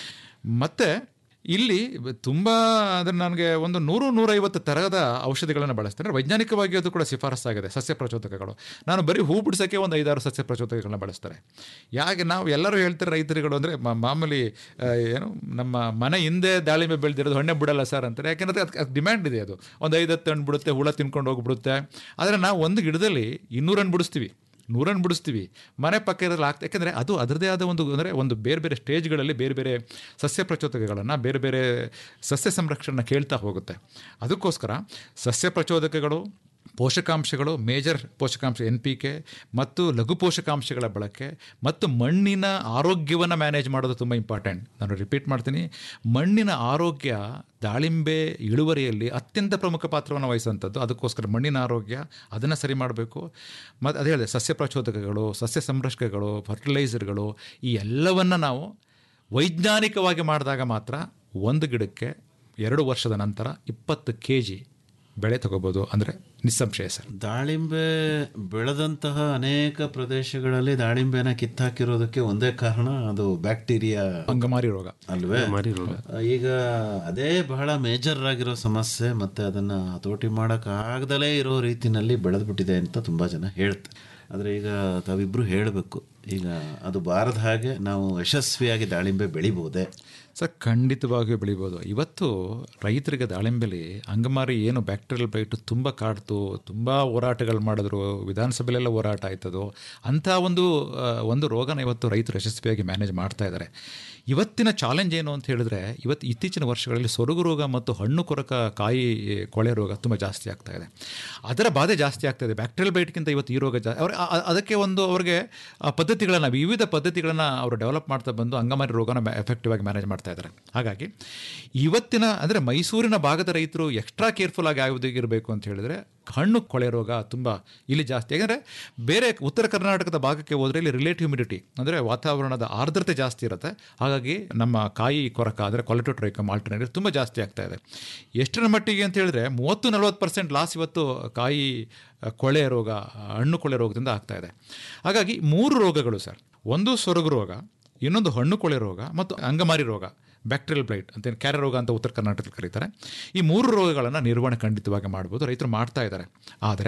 ಮತ್ತು ಇಲ್ಲಿ ತುಂಬ ಅಂದರೆ ನನಗೆ ಒಂದು ನೂರು ನೂರೈವತ್ತು ಥರದ ಔಷಧಿಗಳನ್ನು ಬಳಸ್ತಾರೆ ವೈಜ್ಞಾನಿಕವಾಗಿ ಅದು ಕೂಡ ಶಿಫಾರಸ್ಸಾಗಿದೆ ಸಸ್ಯ ಪ್ರಚೋದಕಗಳು ನಾನು ಬರೀ ಹೂ ಬಿಡಿಸೋಕ್ಕೆ ಒಂದು ಐದಾರು ಸಸ್ಯ ಪ್ರಚೋದಕಗಳನ್ನ ಬಳಸ್ತಾರೆ ಯಾಕೆ ನಾವು ಎಲ್ಲರೂ ಹೇಳ್ತಾರೆ ರೈತರುಗಳು ಅಂದರೆ ಮಾಮೂಲಿ ಆ, ಏನು ನಮ್ಮ ಮನೆ ಹಿಂದೆ ದಾಳಿಂಬೆ ಬೆಳೆದಿರೋದು ಹಣ್ಣೆ ಬಿಡಲ್ಲ ಸರ್ ಅಂತಾರೆ ಯಾಕೆಂದರೆ ಅದಕ್ಕೆ ಡಿಮ್ಯಾಂಡ್ ಇದೆ ಅದು ಒಂದು ಐದು ಹತ್ತು ಹಣ್ಣು ಬಿಡುತ್ತೆ ಹುಳ ತಿನ್ಕೊಂಡು ಹೋಗ್ಬಿಡುತ್ತೆ ಆದರೆ ನಾವು ಒಂದು ಗಿಡದಲ್ಲಿ ಇನ್ನೂರು ಹಣ್ಣು ಬಿಡಿಸ್ತೀವಿ ನೂರನ್ನು ಬಿಡಿಸ್ತೀವಿ ಮನೆ ಪಕ್ಕ ಇರೋದ್ರಲ್ಲಿ ಆಗ್ತಾ ಯಾಕೆಂದರೆ ಅದು ಅದರದೇ ಆದ ಒಂದು ಅಂದರೆ ಒಂದು ಬೇರೆ ಬೇರೆ ಸ್ಟೇಜ್ಗಳಲ್ಲಿ ಬೇರೆ ಬೇರೆ ಸಸ್ಯ ಪ್ರಚೋದಕಗಳನ್ನು ಬೇರೆ ಬೇರೆ ಸಸ್ಯ ಸಂರಕ್ಷಣೆ ಕೇಳ್ತಾ ಹೋಗುತ್ತೆ ಅದಕ್ಕೋಸ್ಕರ ಸಸ್ಯ ಪ್ರಚೋದಕಗಳು ಪೋಷಕಾಂಶಗಳು ಮೇಜರ್ ಪೋಷಕಾಂಶ ಎನ್ ಪಿ ಕೆ ಮತ್ತು ಲಘು ಪೋಷಕಾಂಶಗಳ ಬಳಕೆ ಮತ್ತು ಮಣ್ಣಿನ ಆರೋಗ್ಯವನ್ನು ಮ್ಯಾನೇಜ್ ಮಾಡೋದು ತುಂಬ ಇಂಪಾರ್ಟೆಂಟ್ ನಾನು ರಿಪೀಟ್ ಮಾಡ್ತೀನಿ ಮಣ್ಣಿನ ಆರೋಗ್ಯ ದಾಳಿಂಬೆ ಇಳುವರಿಯಲ್ಲಿ ಅತ್ಯಂತ ಪ್ರಮುಖ ಪಾತ್ರವನ್ನು ವಹಿಸುವಂಥದ್ದು ಅದಕ್ಕೋಸ್ಕರ ಮಣ್ಣಿನ ಆರೋಗ್ಯ ಅದನ್ನು ಸರಿ ಮಾಡಬೇಕು ಮತ್ತು ಅದೇ ಹೇಳಿದೆ ಸಸ್ಯ ಪ್ರಚೋದಕಗಳು ಸಸ್ಯ ಸಂರಕ್ಷಕಗಳು ಫರ್ಟಿಲೈಸರ್ಗಳು ಈ ಎಲ್ಲವನ್ನು ನಾವು ವೈಜ್ಞಾನಿಕವಾಗಿ ಮಾಡಿದಾಗ ಮಾತ್ರ ಒಂದು ಗಿಡಕ್ಕೆ ಎರಡು ವರ್ಷದ ನಂತರ ಇಪ್ಪತ್ತು ಕೆ ಜಿ ಬೆಳೆ ತಗೋಬೋದು ಅಂದರೆ ನಿಸ್ಸಂಶಯ ಸರ್ ದಾಳಿಂಬೆ ಬೆಳೆದಂತಹ ಅನೇಕ ಪ್ರದೇಶಗಳಲ್ಲಿ ದಾಳಿಂಬೆನ ಕಿತ್ತಾಕಿರೋದಕ್ಕೆ ಒಂದೇ ಕಾರಣ ಅದು ಬ್ಯಾಕ್ಟೀರಿಯಾ ಅಂಗಮಾರಿ ರೋಗ ಅಲ್ವೇ ಅಂಗಮಾರಿ ರೋಗ. ಈಗ ಅದೇ ಬಹಳ ಮೇಜರ್ ಆಗಿರೋ ಸಮಸ್ಯೆ ಮತ್ತೆ ಅದನ್ನ ಹತೋಟಿ ಮಾಡಕ್ ಆಗದಲೇ ಇರೋ ರೀತಿನಲ್ಲಿ ಬೆಳೆದ್ಬಿಟ್ಟಿದೆ ಅಂತ ತುಂಬಾ ಜನ ಹೇಳ್ತಾರೆ ಆದರೆ ಈಗ ತಾವಿಬ್ರು ಹೇಳಬೇಕು ಈಗ ಅದು ಬಾರದ ಹಾಗೆ ನಾವು ಯಶಸ್ವಿಯಾಗಿ ದಾಳಿಂಬೆ ಬೆಳಿಬೋದೇ ಸರ್ ಖಂಡಿತವಾಗಿಯೂ ಬೆಳಿಬೋದು ಇವತ್ತು ರೈತರಿಗೆ ದಾಳಿಂಬೆಲಿ ಅಂಗಮಾರಿ ಏನು ಬ್ಯಾಕ್ಟೀರಿಯಲ್ ಬೈಟು ತುಂಬ ಕಾಡ್ತು ತುಂಬ ಹೋರಾಟಗಳು ಮಾಡಿದ್ರು ವಿಧಾನಸಭೆಲೆಲ್ಲ ಹೋರಾಟ ಆಯ್ತದು ಅಂಥ ಒಂದು ಆ, ಒಂದು ರೋಗನ ಇವತ್ತು ರೈತರು ಯಶಸ್ವಿಯಾಗಿ ಮ್ಯಾನೇಜ್ ಮಾಡ್ತಾ ಇದ್ದಾರೆ ಇವತ್ತಿನ ಚಾಲೆಂಜ್ ಏನು ಅಂತ ಹೇಳಿದ್ರೆ ಇವತ್ತು ಇತ್ತೀಚಿನ ವರ್ಷಗಳಲ್ಲಿ ಸೊರಗು ರೋಗ ಮತ್ತು ಹಣ್ಣು ಕೊರಕ ಕಾಯಿ ಕೊಳೆ ರೋಗ ತುಂಬ ಜಾಸ್ತಿ ಆಗ್ತಾ ಇದೆ ಅದರ ಬಾಧೆ ಜಾಸ್ತಿ ಆಗ್ತಾ ಇದೆ ಬ್ಯಾಕ್ಟೀರಿಯಲ್ ಬೈಟ್ಗಿಂತ ಇವತ್ತು ಈ ರೋಗ ಜಾ ಅವ್ರ ಆ- ಆ- ಅದಕ್ಕೆ ಒಂದು ಅವ್ರಿಗೆ ಆ ಪದ್ಧತಿಗಳನ್ನು ವಿವಿಧ ಪದ್ಧತಿಗಳನ್ನು ಅವರು ಡೆವಲಪ್ ಮಾಡ್ತಾ ಬಂದು ಅಂಗಮಾರಿ ರೋಗನ ಎಫೆಕ್ಟಿವ್ ಆಗಿ ಮ್ಯಾನೇಜ್ ಮಾಡ್ತಾ ಇದ್ದಾರೆ ಹಾಗಾಗಿ ಇವತ್ತಿನ ಅಂದರೆ ಮೈಸೂರಿನ ಭಾಗದ ರೈತರು ಎಕ್ಸ್ಟ್ರಾ ಕೇರ್ಫುಲ್ ಆಗಿ ಯಾವುದಿರಬೇಕು ಅಂತ ಹೇಳಿದ್ರೆ ಹಣ್ಣು ಕೊಳೆ ರೋಗ ತುಂಬ ಇಲ್ಲಿ ಜಾಸ್ತಿ ಯಾಕಂದರೆ ಬೇರೆ ಉತ್ತರ ಕರ್ನಾಟಕದ ಭಾಗಕ್ಕೆ ಹೋದರೆ ಇಲ್ಲಿ ರಿಲೇಟಿವ್ ಹ್ಯುಮಿಡಿಟಿ ಅಂದರೆ ವಾತಾವರಣದ ಆರ್ದ್ರತೆ ಜಾಸ್ತಿ ಇರುತ್ತೆ ಹಾಗಾಗಿ ನಮ್ಮ ಕಾಯಿ ಕೊರಕ ಅಂದರೆ ಕೊಲೆಟೋಟ್ರೈಕಮ್ ಆಲ್ಟರ್ನೇಟಿವ್ ತುಂಬ ಜಾಸ್ತಿ ಆಗ್ತಾ ಇದೆ ಎಷ್ಟರ ಮಟ್ಟಿಗೆ ಅಂತ ಹೇಳಿದ್ರೆ ಮೂವತ್ತು ನಲವತ್ತು ಪರ್ಸೆಂಟ್ ಲಾಸ್ ಇವತ್ತು ಕಾಯಿ ಆ, ಕೊಳೆ ರೋಗ ಆ, ಹಣ್ಣು ಕೊಳೆ ರೋಗದಿಂದ ಆಗ್ತಾ ಇದೆ ಹಾಗಾಗಿ ಮೂರು ರೋಗಗಳು ಸರ್ ಒಂದು ಸೊರಗು ರೋಗ ಇನ್ನೊಂದು ಹಣ್ಣು ಕೊಳೆ ರೋಗ ಮತ್ತು ಅಂಗಮಾರಿ ರೋಗ ಬ್ಯಾಕ್ಟೀರಿಯಲ್ ಬ್ಲೈಟ್ ಅಂತ ಏನು ಕ್ಯಾರೆ ರೋಗ ಅಂತ ಉತ್ತರ ಕರ್ನಾಟಕದಲ್ಲಿ ಕರೀತಾರೆ ಈ ಮೂರು ರೋಗಗಳನ್ನು ನಿರ್ವಹಣೆ ಖಂಡಿತವಾಗಿ ಮಾಡ್ಬೋದು ರೈತರು ಮಾಡ್ತಾ ಇದ್ದಾರೆ ಆದರೆ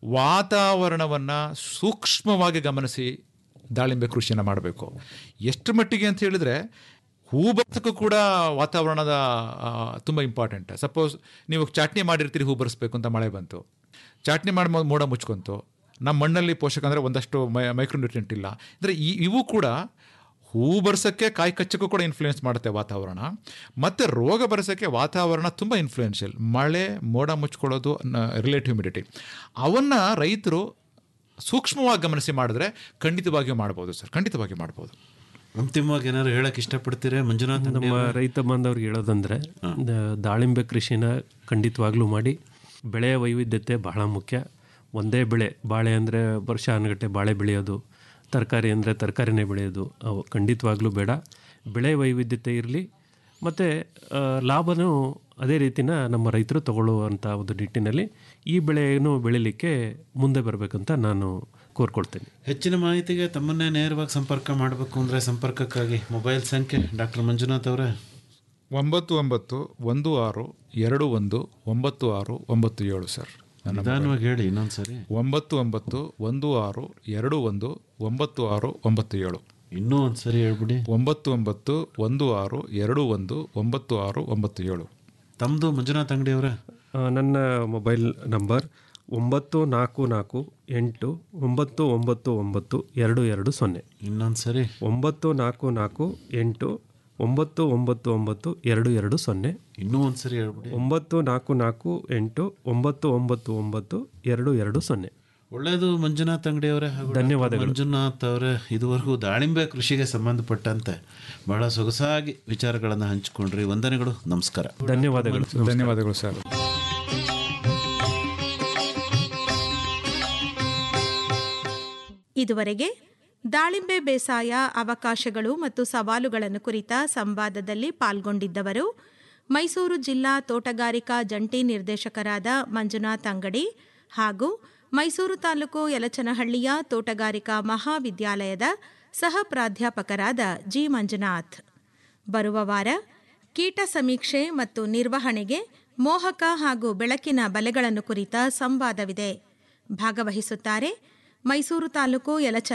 ವಾತಾವರಣವನ್ನು ಸೂಕ್ಷ್ಮವಾಗಿ ಗಮನಿಸಿ ದಾಳಿಂಬೆ ಕೃಷಿಯನ್ನು ಮಾಡಬೇಕು ಎಷ್ಟು ಮಟ್ಟಿಗೆ ಅಂತ ಹೇಳಿದರೆ ಹೂ ಬರ್ಸೋಕ್ಕೂ ಕೂಡ ವಾತಾವರಣದ ತುಂಬ ಇಂಪಾರ್ಟೆಂಟ್ ಸಪೋಸ್ ನೀವು ಚಾಟ್ನಿ ಮಾಡಿರ್ತೀರಿ ಹೂ ಬರೆಸ್ಬೇಕು ಅಂತ ಮಳೆ ಬಂತು ಚಾಟ್ನಿ ಮಾಡಿ ಮೊ- ಮೋಡ ಮುಚ್ಕೊಂತು ನಮ್ಮ ಮಣ್ಣಲ್ಲಿ ಪೋಷಕ ಅಂದರೆ ಒಂದಷ್ಟು ಮೈ ಮೈಕ್ರೋನ್ಯೂಟ್ರಿಯೆಂಟ್ ಇಲ್ಲ ಅಂದರೆ ಈ ಇವು ಕೂಡ ಹೂ ಬರ್ಸೋಕ್ಕೆ ಕಾಯಿ ಕಚ್ಚಕ್ಕೂ ಕೂಡ ಇನ್ಫ್ಲೂಯೆನ್ಸ್ ಮಾಡುತ್ತೆ ವಾತಾವರಣ ಮತ್ತು ರೋಗ ಬರೆಸೋಕ್ಕೆ ವಾತಾವರಣ ತುಂಬ ಇನ್ಫ್ಲೂಯೆನ್ಷಿಯಲ್ ಮಳೆ ಮೋಡ ಮುಚ್ಕೊಳ್ಳೋದು ರಿಲೇಟಿವ್ ಹ್ಯುಮಿಡಿಟಿ ಅವನ್ನು ರೈತರು ಸೂಕ್ಷ್ಮವಾಗಿ ಗಮನಿಸಿ ಮಾಡಿದ್ರೆ ಖಂಡಿತವಾಗಿಯೂ ಮಾಡ್ಬೋದು ಸರ್ ಖಂಡಿತವಾಗಿಯೂ ಮಾಡ್ಬೋದು ಅಂತಿಮವಾಗಿ ಏನಾದ್ರು ಹೇಳಕ್ ಇಷ್ಟಪಡ್ತೀರಾ ಮಂಜುನಾಥ್ ಅಂಗಡಿ ನಮ್ಮ ಅವರೇ? ರೈತ ಬಾಂಧವ್ರಿಗೆ ಹೇಳೋದಂದರೆ ದಾಳಿಂಬೆ ಕೃಷಿನ ಖಂಡಿತವಾಗ್ಲೂ ಮಾಡಿ ಬೆಳೆಯ ವೈವಿಧ್ಯತೆ ಬಹಳ ಮುಖ್ಯ ಒಂದೇ ಬೆಳೆ ಬಾಳೆ ಅಂದರೆ ವರ್ಷ ಆನಗಟ್ಟೆ ಬಾಳೆ ಬೆಳೆಯೋದು ತರಕಾರಿ ಅಂದರೆ ತರಕಾರಿನೇ ಬೆಳೆಯೋದು ಅವು ಖಂಡಿತವಾಗ್ಲೂ ಬೇಡ ಬೆಳೆ ವೈವಿಧ್ಯತೆ ಇರಲಿ ಮತ್ತು ಲಾಭನೂ ಅದೇ ರೀತಿನ ನಮ್ಮ ರೈತರು ತಗೊಳ್ಳುವಂಥ ಒಂದು ನಿಟ್ಟಿನಲ್ಲಿ ಈ ಬೆಳೆಯನ್ನು ಬೆಳೀಲಿಕ್ಕೆ ಮುಂದೆ ಬರಬೇಕಂತ ನಾನು ಕೋರ್ಕೊಳ್ತೇನೆ ಹೆಚ್ಚಿನ ಮಾಹಿತಿಗೆ ತಮ್ಮನ್ನೇ ನೇರವಾಗಿ ಸಂಪರ್ಕ ಮಾಡಬೇಕು ಅಂದರೆ ಸಂಪರ್ಕಕ್ಕಾಗಿ ಮೊಬೈಲ್ ಸಂಖ್ಯೆ ಡಾಕ್ಟರ್ ಮಂಜುನಾಥ್ ಅವರೇ ಒಂಬತ್ತು ಒಂಬತ್ತು ಒಂದು ಆರು ಎರಡು ಒಂದು ಒಂಬತ್ತು ಆರು ಒಂಬತ್ತು ಏಳು ಸರ್ ನನ್ನ ನಿಧಾನವಾಗಿ ಹೇಳಿ ಇನ್ನೊಂದ್ಸರಿ ಒಂಬತ್ತು ಒಂಬತ್ತು ಒಂದು ಆರು ಎರಡು ಒಂದು ಒಂಬತ್ತು ಆರು ಒಂಬತ್ತು ಏಳು ಇನ್ನೂ ಒಂದ್ಸರಿ ಹೇಳ್ಬಿಡಿ ಒಂಬತ್ತು ಒಂಬತ್ತು ಒಂದು ಆರು ಎರಡು ಒಂದು ಒಂಬತ್ತು ಆರು ಒಂಬತ್ತು ಏಳು ತಮ್ಮದು ಮಂಜುನಾಥ್ ಅಂಗಡಿ ಅವರೇ ಆ, ನನ್ನ ಮೊಬೈಲ್ ನಂಬರ್ ಒಂಬತ್ತು ನಾಲ್ಕು ನಾಲ್ಕು ಎಂಟು ಒಂಬತ್ತು ಒಂಬತ್ತು ಒಂಬತ್ತು ಎರಡು ಎರಡು ಸೊನ್ನೆ ಇನ್ನೊಂದು ಸರಿ ಒಂಬತ್ತು ನಾಲ್ಕು ನಾಲ್ಕು ಎಂಟು ಒಂಬತ್ತು ಒಂಬತ್ತು ಒಂಬತ್ತು ಎರಡು ಎರಡು ಸೊನ್ನೆ ಇನ್ನೂ ಒಂದು ಸರಿ ಹೇಳ್ಬಿಡಿ ಒಂಬತ್ತು ನಾಲ್ಕು ನಾಲ್ಕು ಎಂಟು ಒಂಬತ್ತು ಒಂಬತ್ತು ಒಂಬತ್ತು ಎರಡು ಎರಡು ಸೊನ್ನೆ ಒಳ್ಳೆಯದು ಮಂಜುನಾಥ್ ಅಂಗಡಿಯವರೇ ಹಾಗೂ ಡಾಕ್ಟರ್ ಧನ್ಯವಾದಗಳು. ಮಂಜುನಾಥ್ ಅವರೇ ಇದುವರೆಗೂ ದಾಳಿಂಬೆ ಕೃಷಿಗೆ ಸಂಬಂಧಪಟ್ಟಂತೆ ಬಹಳ ಸೊಗಸಾಗಿ ವಿಚಾರಗಳನ್ನು ಹಂಚಿಕೊಂಡ್ರಿ ವಂದನೆಗಳು ನಮಸ್ಕಾರ ಧನ್ಯವಾದಗಳು ಧನ್ಯವಾದಗಳು ಸರ್ ಇದುವರೆಗೆ ದಾಳಿಂಬೆ ಬೇಸಾಯ ಅವಕಾಶಗಳು ಮತ್ತು ಸವಾಲುಗಳನ್ನು ಕುರಿತ ಸಂವಾದದಲ್ಲಿ ಪಾಲ್ಗೊಂಡಿದ್ದವರು ಮೈಸೂರು ಜಿಲ್ಲಾ ತೋಟಗಾರಿಕಾ ಜಂಟಿ ನಿರ್ದೇಶಕರಾದ ಮಂಜುನಾಥ್ ಅಂಗಡಿ ಹಾಗೂ ಮೈಸೂರು ತಾಲೂಕು ಯಲಚನಹಳ್ಳಿಯ ತೋಟಗಾರಿಕಾ ಮಹಾವಿದ್ಯಾಲಯದ ಸಹ ಪ್ರಾಧ್ಯಾಪಕರಾದ ಜಿ ಮಂಜುನಾಥ್ ಬರುವ ವಾರ ಕೀಟ ಸಮೀಕ್ಷೆ ಮತ್ತು ನಿರ್ವಹಣೆಗೆ ಮೋಹಕ ಹಾಗೂ ಬೆಳಕಿನ ಬಲೆಗಳನ್ನು ಕುರಿತ ಸಂವಾದವಿದೆ ಭಾಗವಹಿಸುತ್ತಾರೆ ಮೈಸೂರು ತಾಲೂಕು ಯಲಚನ